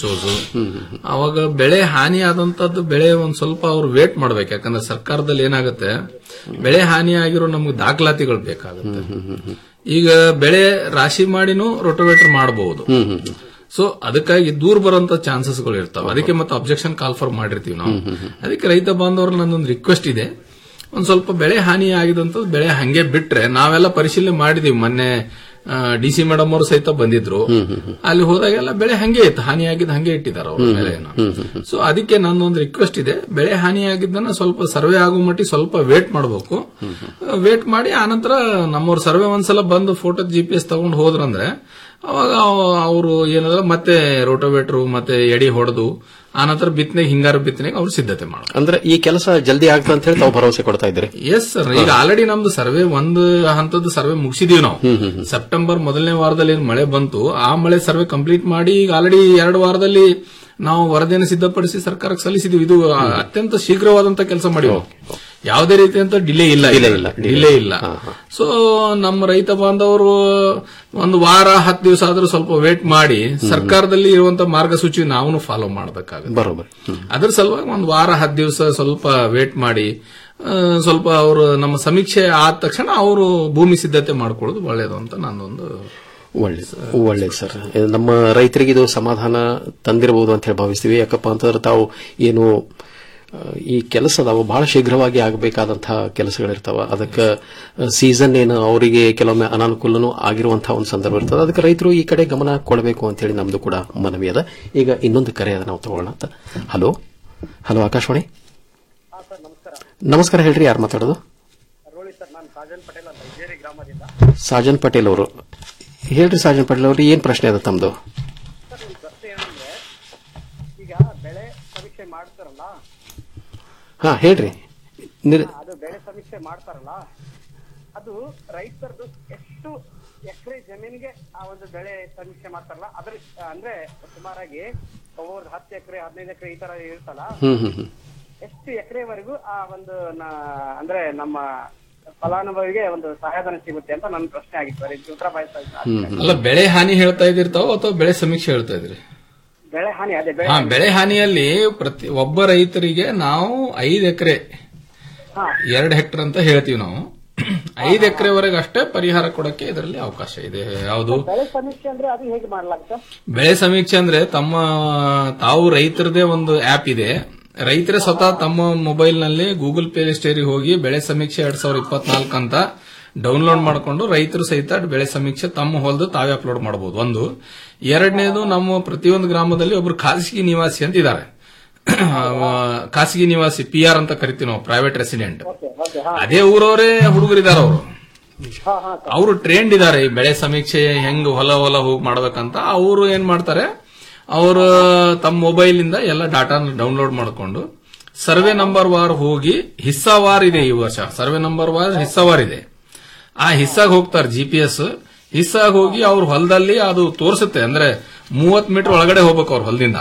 ಅವಾಗ ಬೆಳೆ ಹಾನಿ ಆದಂತದ್ದು ಬೆಳೆ ಒಂದ್ ಸ್ವಲ್ಪ ಅವ್ರು ವೇಟ್ ಮಾಡ್ಬೇಕು ಯಾಕಂದ್ರೆ ಸರ್ಕಾರದಲ್ಲಿ ಏನಾಗುತ್ತೆ ಬೆಳೆ ಹಾನಿ ಆಗಿರೋ ನಮ್ಗೆ ದಾಖಲಾತಿಗಳು ಬೇಕಾಗುತ್ತೆ ಈಗ ಬೆಳೆ ರಾಶಿ ಮಾಡಿನೂ ರೋಟೋವೇಟರ್ ಮಾಡಬಹುದು ಸೊ ಅದಕ್ಕಾಗಿ ದೂರ ಬರುವಂತ ಚಾನ್ಸಸ್ಗಳು ಇರ್ತಾವೆ ಅದಕ್ಕೆ ಮತ್ತೆ ಅಬ್ಜೆಕ್ಷನ್ ಕಾಲ್ ಫಾರ್ ಮಾಡಿರ್ತೀವಿ ನಾವು ಅದಕ್ಕೆ ರೈತ ಬಾಂಧವರು ನನ್ನೊಂದು ರಿಕ್ವೆಸ್ಟ್ ಇದೆ ಒಂದ್ ಸ್ವಲ್ಪ ಬೆಳೆ ಹಾನಿ ಆಗಿದಂತ ಬೆಳೆ ಹಂಗೆ ಬಿಟ್ರೆ ನಾವೆಲ್ಲ ಪರಿಶೀಲನೆ ಮಾಡಿದೀವಿ ಮೊನ್ನೆ ಡಿ ಸಿ ಮೇಡಮ್ ಅವರು ಸಹಿತ ಬಂದಿದ್ರು ಅಲ್ಲಿ ಹೋದಾಗೆಲ್ಲ ಬೆಳೆ ಹಂಗೆ ಇತ್ತು ಹಾನಿ ಆಗಿದ್ದು ಹಂಗೆ ಇಟ್ಟಿದ್ದಾರೆ ಅವರು ಬೆಳೆಯನ್ನು ಸೊ ಅದಕ್ಕೆ ನನ್ನೊಂದು ರಿಕ್ವೆಸ್ಟ್ ಇದೆ ಬೆಳೆ ಹಾನಿ ಆಗಿದ್ದನ್ನ ಸ್ವಲ್ಪ ಸರ್ವೆ ಆಗೋ ಮಟ್ಟಿಗೆ ಸ್ವಲ್ಪ ವೇಟ್ ಮಾಡಬೇಕು ವೇಟ್ ಮಾಡಿ ಆನಂತರ ನಮ್ಮವ್ರ ಸರ್ವೆ ಒಂದ್ಸಲ ಬಂದು ಫೋಟೋ ಜಿ ಪಿ ಎಸ್ ತಗೊಂಡು ಹೋದ್ರಂದ್ರೆ ಅವಾಗ ಅವರು ಏನಂದ್ರೆ ಮತ್ತೆ ರೋಟೋವೇಟ್ರು ಮತ್ತೆ ಎಡಿ ಹೊಡೆದು ಆನಂತರ ಬಿತ್ತನೆಗೆ ಹಿಂಗಾರು ಬಿತ್ತನೆಗೆ ಅವ್ರು ಸಿದ್ಧತೆ ಮಾಡ್ತಾರೆ ಅಂದ್ರೆ ಈ ಕೆಲಸ ಜಲ್ದಿ ಆಗ್ತದೆ ಅಂತ ಹೇಳಿ ತಾವು ಭರವಸೆ ಕೊಡ್ತಾ ಇದ್ದೀರಿ ಎಸ್ ಸರ್ ಈಗ ಆಲ್ರೆಡಿ ನಮ್ದು ಸರ್ವೆ ಒಂದು ಹಂತದ ಸರ್ವೆ ಮುಗಿಸಿದೀವಿ ನಾವು ಸೆಪ್ಟೆಂಬರ್ ಮೊದಲನೇ ವಾರದಲ್ಲಿ ಏನ್ ಮಳೆ ಬಂತು ಆ ಮಳೆ ಸರ್ವೆ ಕಂಪ್ಲೀಟ್ ಮಾಡಿ ಈಗ ಆಲ್ರೆಡಿ ಎರಡು ವಾರದಲ್ಲಿ ನಾವು ವರದಿಯನ್ನು ಸಿದ್ಧಪಡಿಸಿ ಸರ್ಕಾರಕ್ಕೆ ಸಲ್ಲಿಸಿದ್ವಿ ಇದು ಅತ್ಯಂತ ಶೀಘ್ರವಾದಂತ ಕೆಲಸ ಮಾಡಿವು ಯಾವುದೇ ರೀತಿಯಂತ ಡಿಲೇ ಇಲ್ಲ ಡಿಲೇ ಇಲ್ಲ ಡಿಲೇ ಇಲ್ಲ ಸೊ ನಮ್ಮ ರೈತ ಬಾಂಧವರು ಒಂದು ವಾರ ಹತ್ತು ದಿವಸ ಆದ್ರೂ ಸ್ವಲ್ಪ ವೇಟ್ ಮಾಡಿ ಸರ್ಕಾರದಲ್ಲಿ ಇರುವಂತ ಮಾರ್ಗಸೂಚಿ ನಾವು ಫಾಲೋ ಮಾಡಬೇಕಾಗುತ್ತೆ ಬರೋಬರ್ ಅದ್ರ ಸಲುವಾಗಿ ಒಂದು ವಾರ ಹತ್ತು ದಿವಸ ಸ್ವಲ್ಪ ವೇಟ್ ಮಾಡಿ ಆ, ಸ್ವಲ್ಪ ಅವರು ನಮ್ಮ ಸಮೀಕ್ಷೆ ಆದ ತಕ್ಷಣ ಅವರು ಭೂಮಿ ಸಿದ್ಧತೆ ಮಾಡ್ಕೊಳ್ಳೋದು ಒಳ್ಳೇದು ಅಂತ ನನ್ನೊಂದು ಒಳ್ಳೇದು ಒಳ್ಳೇದು ಸರ್ ಇದು ನಮ್ಮ ರೈತರಿಗೆ ಇದು ಸಮಾಧಾನ ತಂದಿರಬಹುದು ಅಂತ ಹೇಳಿ ಭಾವಿಸ್ತೀವಿ ಯಾಕಪ್ಪ ಅಂತಂದ್ರೆ ತಾವು ಏನು ಆ, ಈ ಕೆಲಸ ಅದಾವ ಬಹಳ ಶೀಘ್ರವಾಗಿ ಆಗಬೇಕಾದಂತಹ ಕೆಲಸಗಳಿರ್ತಾವ ಅದಕ್ಕೆ ಸೀಸನ್ ಏನು ಅವರಿಗೆ ಕೆಲವೊಮ್ಮೆ ಅನಾನುಕೂಲನೂ ಆಗಿರುವಂತಹ ಒಂದು ಸಂದರ್ಭ ಇರ್ತದೆ ಅದಕ್ಕೆ ರೈತರು ಈ ಕಡೆ ಗಮನ ಕೊಡಬೇಕು ಅಂತ ಹೇಳಿ ನಮ್ದು ಕೂಡ ಮನವಿ ಅದ ಈಗ ಇನ್ನೊಂದು ಕರೆ ಅದ ನಾವು ತಗೊಳ್ಳೋಣ ಅಂತ ಹಲೋ ಹಲೋ ಆಕಾಶವಾಣಿ ನಮಸ್ಕಾರ ಹೇಳ್ರಿ ಯಾರು ಮಾತಾಡೋದು ಸಾಜನ್ ಪಟೇಲ್ ಅವರು ಹೇಳ್ರಿ ಸಾಜನ್ ಪಟೇಲ್ ಅವ್ರಿ ಏನ್ ಪ್ರಶ್ನೆ ಅದ ತಮ್ದು ಈಗ ಬೆಳೆ ಸಮೀಕ್ಷೆ ಮಾಡ್ತಾರಲ್ಲ ಹಾ ಹೇಳ್ರಿ ನಿರ್- ಅದು ಬೆಳೆ ಸಮೀಕ್ಷೆ ಮಾಡ್ತಾರಲ್ಲ ಅದು ರೈತರದು ಎಷ್ಟು ಎಕರೆ ಜಮೀನಿಗೆ ಆ ಒಂದು ಬೆಳೆ ಸಮೀಕ್ಷೆ ಮಾಡ್ತಾರಲ್ಲ ಅದ್ರ ಅಂದ್ರೆ ಸುಮಾರಾಗಿ ಒಬ್ಬರು ಹತ್ತು ಎಕರೆ ಹದಿನೈದು ಎಕರೆ ಈ ತರ ಇರ್ತಲ್ಲ ಹ್ಮ್ ಹ್ಮ್ ಹ್ಮ್ ಎಷ್ಟು ಎಕರೆವರೆಗೂ ಆ ಒಂದು ನ- ಅಂದ್ರೆ ನಮ್ಮ ಫಲಾನುಭವಿಗೆ ಒಂದು ಸಹಾಯಧನ ಸಿಗುತ್ತೆ ಅಂತ ನನ್ನ ಪ್ರಶ್ನೆ ಆಗಿತ್ತು ಅದಕ್ಕೆ ಉತ್ತರ ಬಯಸ್ತಾ ಇದ್ದೀನಿ. ಅಲ್ಲ ಬೆಳೆ ಹಾನಿ ಹೇಳ್ತಾ ಇದಿರ್ತಾವ ಅಥವಾ ಬೆಳೆ ಸಮೀಕ್ಷೆ ಹೇಳ್ತಾ ಇದ್ರಿ ಬೆಳೆ ಹಾನಿ ಅದೇ ಬೆಳೆ ಹಾ ಬೆಳೆ ಹಾನಿಯಲ್ಲಿ ಪ್ರತಿ ಒಬ್ಬ ರೈತರಿಗೆ ನಾವು ಐದು ಎಕರೆ ಎರಡು ಹೆಕ್ಟರ್ ಅಂತ ಹೇಳ್ತೀವಿ ನಾವು ಐದು ಎಕರೆವರೆಗೆ ಅಷ್ಟೇ ಪರಿಹಾರ ಕೊಡಕ್ಕೆ ಇದರಲ್ಲಿ ಅವಕಾಶ ಇದೆ ಯಾವುದು ಬೆಳೆ ಸಮೀಕ್ಷೆ ಅಂದ್ರೆ ಅದು ಹೇಗೆ ಮಾಡ್ಲಾಗುತ್ತೆ ಬೆಳೆ ಸಮೀಕ್ಷೆ ಅಂದ್ರೆ ತಮ್ಮ ತಾವು ರೈತರದೇ ಒಂದು ಆಪ್ ಇದೆ ರೈತರೇ ಸ್ವತಃ ತಮ್ಮ ಮೊಬೈಲ್ ನಲ್ಲಿ ಗೂಗಲ್ ಪ್ಲೇ ಸ್ಟೋರಿಗೆ ಹೋಗಿ ಬೆಳೆ ಸಮೀಕ್ಷೆ ಎರಡ್ ಸಾವಿರದ ಇಪ್ಪತ್ನಾಲ್ಕು ಅಂತ ಡೌನ್ಲೋಡ್ ಮಾಡಿಕೊಂಡು ರೈತರು ಸಹಿತ ಬೆಳೆ ಸಮೀಕ್ಷೆ ತಮ್ಮ ಹೊಲದು ತಾವೇ ಅಪ್ಲೋಡ್ ಮಾಡಬಹುದು ಒಂದು ಎರಡನೇದು ನಮ್ಮ ಪ್ರತಿಯೊಂದು ಗ್ರಾಮದಲ್ಲಿ ಒಬ್ರು ಖಾಸಗಿ ನಿವಾಸಿ ಅಂತ ಇದ್ದಾರೆ ಖಾಸಗಿ ನಿವಾಸಿ ಪಿ ಆರ್ ಅಂತ ಕರಿತೀವಿ ನಾವು ಪ್ರೈವೇಟ್ ರೆಸಿಡೆಂಟ್ ಅದೇ ಊರವರೇ ಹುಡುಗರಿದ್ದಾರೆ ಅವರು ಅವರು ಟ್ರೆಂಡ್ ಇದ್ದಾರೆ ಈ ಬೆಳೆ ಸಮೀಕ್ಷೆ ಹೆಂಗ್ ಹೊಲ ಹೊಲ ಹೋಗಿ ಮಾಡ್ಬೇಕಂತ ಅವರು ಏನ್ ಮಾಡ್ತಾರೆ ಅವರು ತಮ್ಮ ಮೊಬೈಲ್ ಇಂದ ಎಲ್ಲ ಡಾಟಾನ ಡೌನ್ಲೋಡ್ ಮಾಡ್ಕೊಂಡು ಸರ್ವೆ ನಂಬರ್ ವಾರ್ ಹೋಗಿ ಹಿಸ್ಸಾವಾರ್ ಇದೆ ಈ ವರ್ಷ ಸರ್ವೆ ನಂಬರ್ ವಾರ್ ಹಿಸ್ಸಾವಾರ್ ಇದೆ ಆ ಹಿಸ್ಸಾಗ್ ಹೋಗ್ತಾರೆ ಜಿ ಪಿ ಎಸ್ ಹಿಸ್ಸಾಗ್ ಹೋಗಿ ಅವ್ರ ಹೊಲದಲ್ಲಿ ಅದು ತೋರಿಸುತ್ತೆ ಅಂದ್ರೆ ಮೂವತ್ ಮೀಟರ್ ಒಳಗಡೆ ಹೋಗ್ಬೇಕು ಅವ್ರ ಹೊಲದಿಂದ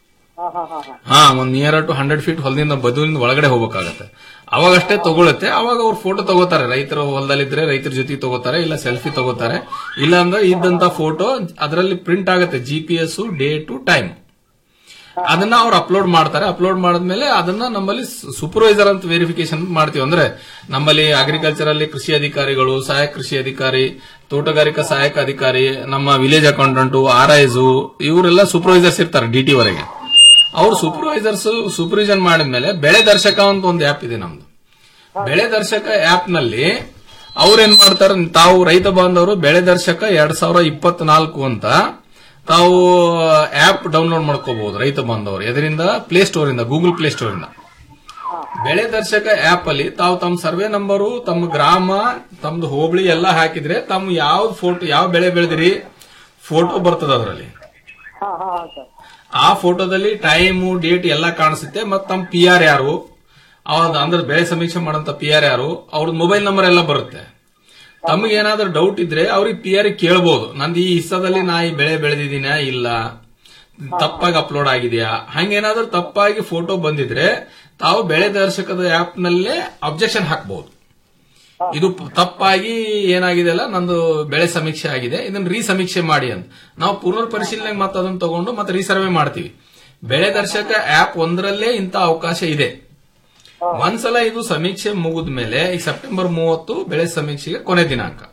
ಹಾ ಒಂದ್ ನಿಯರ್ ಟು ಹಂಡ್ರೆಡ್ ಫೀಟ್ ಹೊಲದಿಂದ ಬದುವಿಂದ ಒಳಗಡೆ ಹೋಗ್ಬೇಕಾಗತ್ತೆ ಅವಾಗಷ್ಟೇ ತಗೊಳುತ್ತೆ ಅವಾಗ ಅವ್ರು ಫೋಟೋ ತಗೋತಾರೆ ರೈತರ ಹೊಲದಲ್ಲಿದ್ರೆ ರೈತರ ಜೊತೆ ತಗೋತಾರೆ ಇಲ್ಲ ಸೆಲ್ಫಿ ತಗೋತಾರೆ ಇಲ್ಲ ಅಂದ್ರೆ ಇದ್ದಂತ ಫೋಟೋ ಅದರಲ್ಲಿ ಪ್ರಿಂಟ್ ಆಗುತ್ತೆ G P S date time ಅದನ್ನ ಅವ್ರು ಅಪ್ಲೋಡ್ ಮಾಡ್ತಾರೆ ಅಪ್ಲೋಡ್ ಮಾಡಿದ್ಮೇಲೆ ಅದನ್ನ ನಮ್ಮಲ್ಲಿ ಸೂಪರ್ವೈಸರ್ ಅಂತ ವೆರಿಫಿಕೇಶನ್ ಮಾಡ್ತೀವಿ ಅಂದ್ರೆ ನಮ್ಮಲ್ಲಿ ಅಗ್ರಿಕಲ್ಚರ್ ಅಲ್ಲಿ ಕೃಷಿ ಅಧಿಕಾರಿಗಳು ಸಹಾಯಕ ಕೃಷಿ ಅಧಿಕಾರಿ ತೋಟಗಾರಿಕಾ ಸಹಾಯಕ ಅಧಿಕಾರಿ ನಮ್ಮ ವಿಲೇಜ್ ಅಕೌಂಟೆಂಟ್ ಆರ್ ಐಸ್ ಇವರೆಲ್ಲ ಸೂಪರ್ವೈಸರ್ಸ್ ಇರ್ತಾರೆ ಡಿ ಟಿ ವರೆಗೆ ಅವ್ರು ಸೂಪರ್ವೈಸರ್ಸ್ ಸೂಪರ್ವಿಷನ್ ಮಾಡಿದ್ಮೇಲೆ ಬೆಳೆ ದರ್ಶಕ ಅಂತ ಒಂದು ಆಪ್ ಇದೆ ನಮ್ದು ಬೆಳೆ ದರ್ಶಕ ಆಪ್ ನಲ್ಲಿ ಅವ್ರೇನ್ ಮಾಡ್ತಾರೆ ತಾವು ರೈತ ಬಾಂಧವರು ಬೆಳೆ ದರ್ಶಕ ಎರಡ್ ಸಾವಿರ ಇಪ್ಪತ್ನಾಲ್ಕು ಅಂತ ತಾವು ಆಪ್ ಡೌನ್ಲೋಡ್ ಮಾಡ್ಕೋಬಹುದು ರೈತ ಬಾಂಧವರು ಇದರಿಂದ ಪ್ಲೇ ಸ್ಟೋರ್ ಇಂದ ಗೂಗಲ್ ಪ್ಲೇ ಸ್ಟೋರ್ ಇಂದ ಬೆಳೆ ದರ್ಶಕ ಆಪ್ ಅಲ್ಲಿ ತಾವು ತಮ್ಮ ಸರ್ವೆ ನಂಬರು ತಮ್ಮ ಗ್ರಾಮ ತಮ್ದು ಹೋಬಳಿ ಎಲ್ಲ ಹಾಕಿದ್ರೆ ತಮ್ಮ ಯಾವ ಫೋಟೋ ಯಾವ ಬೆಳೆ ಬೆಳೆದಿರಿ ಫೋಟೋ ಬರ್ತದ ಅದರಲ್ಲಿ ಹಾ ಹಾ ಹಾ ಸರ್ ಆ ಫೋಟೋದಲ್ಲಿ ಟೈಮು ಡೇಟ್ ಎಲ್ಲ ಕಾಣಿಸುತ್ತೆ ಮತ್ತೆ ತಮ್ಮ ಪಿ ಆರ್ ಯಾರು ಅವ್ರದ್ದು ಅಂದ್ರೆ ಬೆಳೆ ಸಮೀಕ್ಷೆ ಮಾಡಂತ ಪಿ ಆರ್ ಯಾರು ಅವ್ರದ್ದು ಮೊಬೈಲ್ ನಂಬರ್ ಎಲ್ಲ ಬರುತ್ತೆ ತಮಗೆ ಏನಾದ್ರೂ ಡೌಟ್ ಇದ್ರೆ ಅವ್ರಿಗೆ ಪಿ ಆರ್ ಕೇಳಬಹುದು ನಂದು ಈ ಹಿಸ್ಸದಲ್ಲಿ ನಾ ಈ ಬೆಳೆ ಬೆಳೆದಿದ್ದೀನ ಇಲ್ಲ ತಪ್ಪಾಗಿ ಅಪ್ಲೋಡ್ ಆಗಿದೆಯಾ ಹಂಗೇನಾದ್ರೂ ತಪ್ಪಾಗಿ ಫೋಟೋ ಬಂದಿದ್ರೆ ತಾವು ಬೆಳೆ ದರ್ಶಕದ ಆಪ್ ನಲ್ಲೇ ಅಬ್ಜೆಕ್ಷನ್ ಹಾಕಬಹುದು ಇದು ಪ- ತಪ್ಪಾಗಿ ಏನಾಗಿದೆ ಅಲ್ಲ ನಂದು ಬೆಳೆ ಸಮೀಕ್ಷೆ ಆಗಿದೆ ಇದನ್ನ ರೀಸಮೀಕ್ಷೆ ಮಾಡಿ ಅಂತ ನಾವು ಪುನರ್ ಪರಿಶೀಲನೆ ಮತ್ತೆ ಅದನ್ನ ತಗೊಂಡು ಮತ್ತೆ ರೀಸರ್ವೆ ಮಾಡ್ತೀವಿ ಬೆಳೆ ದರ್ಶಕ ಆಪ್ ಒಂದರಲ್ಲೇ ಇಂತ ಅವಕಾಶ ಇದೆ ಒಂದ್ಸಲ ಇದು ಸಮೀಕ್ಷೆ ಮುಗಿದ ಮೇಲೆ ಈ ಸೆಪ್ಟೆಂಬರ್ ಮೂವತ್ತು ಬೆಳೆ ಸಮೀಕ್ಷೆಗೆ ಕೊನೆ ದಿನಾಂಕ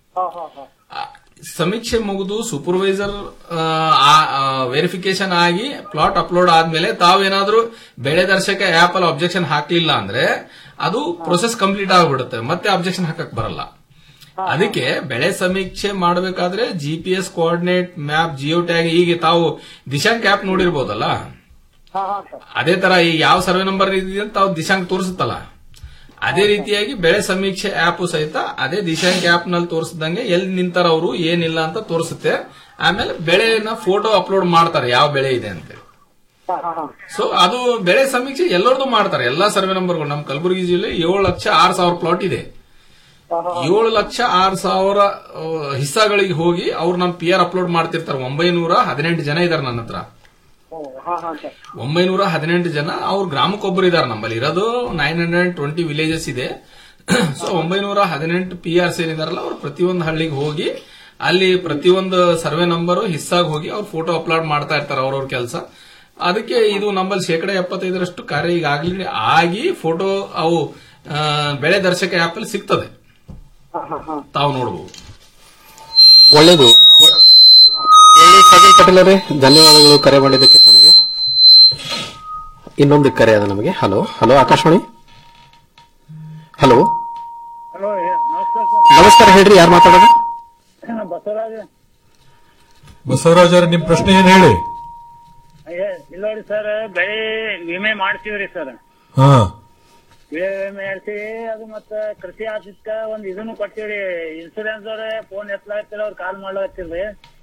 ಸಮೀಕ್ಷೆ ಮುಗಿದು ಸೂಪರ್ವೈಸರ್ ವೆರಿಫಿಕೇಶನ್ ಆಗಿ ಪ್ಲಾಟ್ ಅಪ್ಲೋಡ್ ಆದ್ಮೇಲೆ ತಾವೇನಾದ್ರೂ ಬೆಳೆ ದರ್ಶಕ ಆಪ್ ಅಲ್ಲಿ ಅಬ್ಜೆಕ್ಷನ್ ಹಾಕ್ಲಿಲ್ಲ ಅಂದ್ರೆ ಅದು ಪ್ರೊಸೆಸ್ ಕಂಪ್ಲೀಟ್ ಆಗ್ಬಿಡುತ್ತೆ ಮತ್ತೆ ಅಬ್ಜೆಕ್ಷನ್ ಹಾಕಕ್ ಬರಲ್ಲ ಅದಕ್ಕೆ ಬೆಳೆ ಸಮೀಕ್ಷೆ ಮಾಡಬೇಕಾದ್ರೆ G P S coordinate map geo tag ಈಗ ತಾವು ದಿಶಾಂಕ್ ಆಪ್ ನೋಡಿರ್ಬೋದಲ್ಲ ಅದೇ ತರ ಈ ಯಾವ ಸರ್ವೆ ನಂಬರ್ ಇದೆ ಅಂತ ತಾವು ದಿಶಾಂಕ್ ತೋರಿಸುತ್ತಲ್ಲ ಅದೇ ರೀತಿಯಾಗಿ ಬೆಳೆ ಸಮೀಕ್ಷೆ ಆಪ್ ಸಹಿತ ಅದೇ ದಿಶಾಂಕ್ ಆಪ್ ನಲ್ಲಿ ತೋರಿಸಿದಂಗೆ ಎಲ್ಲಿ ನಿಂತಾರ ಅವರು ಏನಿಲ್ಲ ಅಂತ ತೋರಿಸುತ್ತೆ ಆಮೇಲೆ ಬೆಳೆನ ಫೋಟೋ ಅಪ್ಲೋಡ್ ಮಾಡ್ತಾರೆ ಯಾವ ಬೆಳೆ ಇದೆ ಅಂತ ಸೊ ಅದು ಬೆಳೆ ಸಮೀಕ್ಷೆ ಎಲ್ಲರದು ಮಾಡ್ತಾರೆ ಎಲ್ಲಾ ಸರ್ವೆ ನಂಬರ್ಗಳು ನಮ್ಮ ಕಲಬುರಗಿ ಜಿಲ್ಲೆ ಏಳು ಲಕ್ಷ ಆರು ಸಾವಿರ ಪ್ಲಾಟ್ ಇದೆ ಏಳು ಲಕ್ಷ ಆರು ಸಾವಿರ ಆ, ಹಿಸ್ಸಾಗಳಿಗೆ ಹೋಗಿ ಅವ್ರು ನಮ್ಮ ಪಿ ಆರ್ ಅಪ್ಲೋಡ್ ಮಾಡ್ತಿರ್ತಾರೆ ಒಂಬೈನೂರ ಹದಿನೆಂಟು ಜನ ಇದಾರೆ ನನ್ನ ಹತ್ರ ಒಂಬೈನೂರ ಹದಿನೆಂಟು ಜನ ಅವ್ರು ಗ್ರಾಮಕ್ಕೊಬ್ಬರು ಇದಾರೆ ನಮ್ಮಲ್ಲಿ ಇರೋದು ನೈನ್ ಹಂಡ್ರೆಡ್ ಟ್ವೆಂಟಿ ವಿಲೇಜಸ್ ಇದೆ ಸೊ ಒಂಬೈನೂರ ಹದಿನೆಂಟು ಪಿ ಆರ್ಸ್ ಏನಿದಾರಲ್ಲ ಅವ್ರು ಪ್ರತಿಯೊಂದು ಹಳ್ಳಿಗೆ ಹೋಗಿ ಅಲ್ಲಿ ಪ್ರತಿಯೊಂದು ಸರ್ವೆ ನಂಬರು ಹಿಸ್ಸಾಗ ಹೋಗಿ ಅವ್ರು ಫೋಟೋ ಅಪ್ಲೋಡ್ ಮಾಡ್ತಾ ಇರ್ತಾರೆ ಅವ್ರವ್ರ ಕೆಲಸ ಅದಕ್ಕೆ ಇದು ನಮ್ಮಲ್ಲಿ ಶೇಕಡ ಎಪ್ಪತ್ತೈದರಷ್ಟು ಕಾರ್ಯ ಈಗಾಗಲೇ ಆಗಿ ಫೋಟೋ ಅವು ಆ, ಬೆಳೆ ದರ್ಶಕ ಆಪ್ ಅಲ್ಲಿ ಸಿಗ್ತದೆ ತಾವು ನೋಡಬಹುದು ಒಳ್ಳೇದು ಒಳ್ಳೆ ಸಾಗರ್ ಪಟೇಲ್ ಅವರೇ ಧನ್ಯವಾದಗಳು ಕರೆ ಮಾಡಿದ್ದಕ್ಕೆ ತಮಗೆ ಇನ್ನೊಂದು ಕರೆ ಅದ ನಮಗೆ hello hello Akashvani hello hello ನಮಸ್ಕಾರ ಸರ್ ನಮಸ್ಕಾರ ಹೇಳ್ರಿ ಯಾರು ಮಾತಾಡೋದು ಬಸವರಾಜ ಬಸವರಾಜ್ ಅವ್ರೆ ನಿಮ್ ಪ್ರಶ್ನೆ ಏನ್ ಹೇಳಿ ಏ, ಇಲ್ಲ ನೋಡಿ ಸರ್ ಬೆಳೆ ವಿಮೆ ಮಾಡ್ತೀವ್ರಿ ಸರ್ ಹಾ ಬೆಳೆ ವಿಮೆ ಮಾಡ್ತೀವಿ ಅದು ಮತ್ತ ಕೃಷಿ ಆಫೀಸ್ಕ ಒಂದ್ ಇದನ್ನು ಕೊಡ್ತೀವ್ರಿ ಇನ್ಸೂರೆನ್ಸ್ ಅವ್ರೆ ಫೋನ್ ಎತ್ತಲಾಗ್ತಿಲ್ಲ ಅವ್ರು ಕಾಲ್ ಮಾಡ್ಲಾಗ್ತಿಲ್ರಿ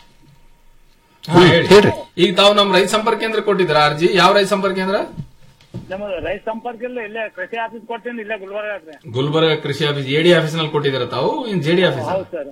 ಹೇಳ್ರಿ ಈಗ ತಾವು ನಮ್ಮ ರೈತ ಸಂಪರ್ಕ ಕೇಂದ್ರ ಕೊಟ್ಟಿದ್ರ ಅರ್ಜಿ ಯಾವ ರೈತ ಸಂಪರ್ಕ ಕೇಂದ್ರ ನಮ್ಮದು ರೈತ ಸಂಪರ್ಕ ಇಲ್ಲ ಇಲ್ಲೇ ಕೃಷಿ ಆಫೀಸ್ ಕೊಡ್ತೀನಿ ಇಲ್ಲೇ ಗುಲ್ಬರ್ಗ ಗುಲ್ಬರ್ಗ ಕೃಷಿ ಆಫೀಸ್ ಎಡಿ ಆಫೀಸ್ ನಲ್ಲಿ ಕೊಟ್ಟಿದ್ದೀರ ತಾವು ಇನ್ ಜೆಡಿ ಆಫೀಸ್ ಹೌದು ಸರ್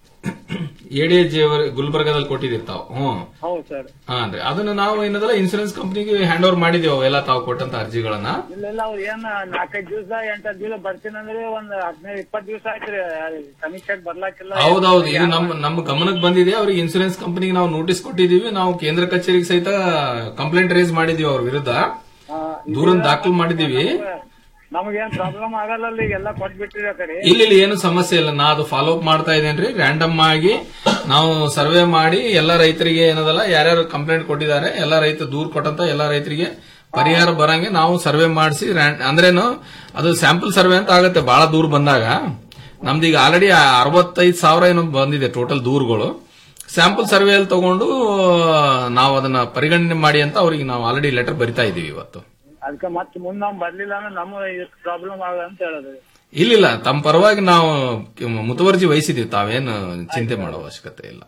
ಎಡಿ ಗುಲ್ಬರ್ಗದಲ್ಲಿ ಕೊಟ್ಟಿದ್ದೀರಿ ತಾವು ಹ್ಮ್ ಹೌದು ಸರ್ ಹಾ ಅಂದ್ರೆ ಅದನ್ನ ನಾವು ಏನದಲ್ಲ ಇನ್ಸೂರೆನ್ಸ್ ಕಂಪನಿಗೆ ಹ್ಯಾಂಡ್ ಓವರ್ ಮಾಡಿದೀವಿ ಅವೆಲ್ಲ ತಾವು ಕೊಟ್ಟಂತ ಅರ್ಜಿಗಳನ್ನ ಇಲ್ಲ ಇಲ್ಲ ಅವ್ರು ಏನ್ ನಾಲ್ಕೈದು ದಿವಸ ಎಂಟತ್ತು ದಿವಸ ಬರ್ತೀನಿ ಅಂದ್ರೆ ಒಂದ್ ಹದಿನೈದು ಇಪ್ಪತ್ತು ದಿವಸ ಆಯ್ತ್ರಿ ಸಮೀಕ್ಷೆಗೆ ಬರ್ಲಾಕಿಲ್ಲ ಹೌದೌದು ಇದು ನಮ್ಮ ನಮ್ಮ ಗಮನಕ್ಕೆ ಬಂದಿದೆ ಅವ್ರಿಗೆ ಇನ್ಸೂರೆನ್ಸ್ ಕಂಪನಿಗೆ ನಾವು ನೋಟಿಸ್ ಕೊಟ್ಟಿದೀವಿ ನಾವು ಕೇಂದ್ರ ಕಚೇರಿಗೆ ಸಹಿತ ಕಂಪ್ಲೇಂಟ್ ರೇಸ್ ಮಾಡಿದೀವಿ ಅವ್ರ ವಿರುದ್ಧ ದೂರನ್ ದಾಖಲು ಮಾಡಿದೀವಿ ನಮಗೇನ್ ಪ್ರಾಬ್ಲಮ್ ಆಗಲ್ಲ ಈಗ ಎಲ್ಲ ಕೊಟ್ಬಿಟ್ಟಿರಿ ಆ ಕಡೆ ಇಲ್ಲಿ ಇಲ್ಲಿ ಏನು ಸಮಸ್ಯೆ ಇಲ್ಲ ನಾ ಅದು ಫಾಲೋ ಅಪ್ ಮಾಡ್ತಾ ಇದ್ದೇನ್ರಿ ರ್ಯಾಂಡಮ್ ಆಗಿ ನಾವು ಸರ್ವೆ ಮಾಡಿ ಎಲ್ಲ ರೈತರಿಗೆ ಏನದಲ್ಲ ಯಾರ್ಯಾರು ಕಂಪ್ಲೇಂಟ್ ಕೊಟ್ಟಿದ್ದಾರೆ ಎಲ್ಲ ರೈತ ದೂರ್ ಕೊಟ್ಟಂತ ಎಲ್ಲ ರೈತರಿಗೆ ಪರಿಹಾರ ಬರಂಗೆ ನಾವು ಸರ್ವೆ ಮಾಡಿಸಿ ಅಂದ್ರೇನು ಅದು ಸ್ಯಾಂಪಲ್ ಸರ್ವೆ ಅಂತ ಆಗುತ್ತೆ ಬಹಳ ದೂರ ಬಂದಾಗ ನಮ್ದು ಈಗ ಆಲ್ರೆಡಿ ಅರವತ್ತೈದು ಸಾವಿರ ಏನೋ ಬಂದಿದೆ ಟೋಟಲ್ ದೂರುಗಳು ಸ್ಯಾಂಪಲ್ ಸರ್ವೆಯಲ್ಲಿ ತಗೊಂಡು ನಾವು ಅದನ್ನ ಪರಿಗಣನೆ ಮಾಡಿ ಅಂತ ಅವ್ರಿಗೆ ನಾವು ಆಲ್ರೆಡಿ ಲೆಟರ್ ಬರಿತಾ ಇದೀವಿ ಇವತ್ತು ಅದಕ್ಕೆ ಮತ್ತೆ ಮುಂದ್ ನಾವ್ ಬರ್ಲಿಲ್ಲ ಅಂದ್ರೆ ನಮ್ಮ ಪ್ರಾಬ್ಲಮ್ ಆಗ ಅಂತ ಹೇಳೋದು ಇಲ್ಲಿಲ್ಲ ತಮ್ಮ ಪರವಾಗಿ ನಾವು ಮುತುವರ್ಜಿ ವಹಿಸಿದೀವಿ ತಾವೇನು ಚಿಂತೆ ಮಾಡೋ ಅವಶ್ಯಕತೆ ಇಲ್ಲ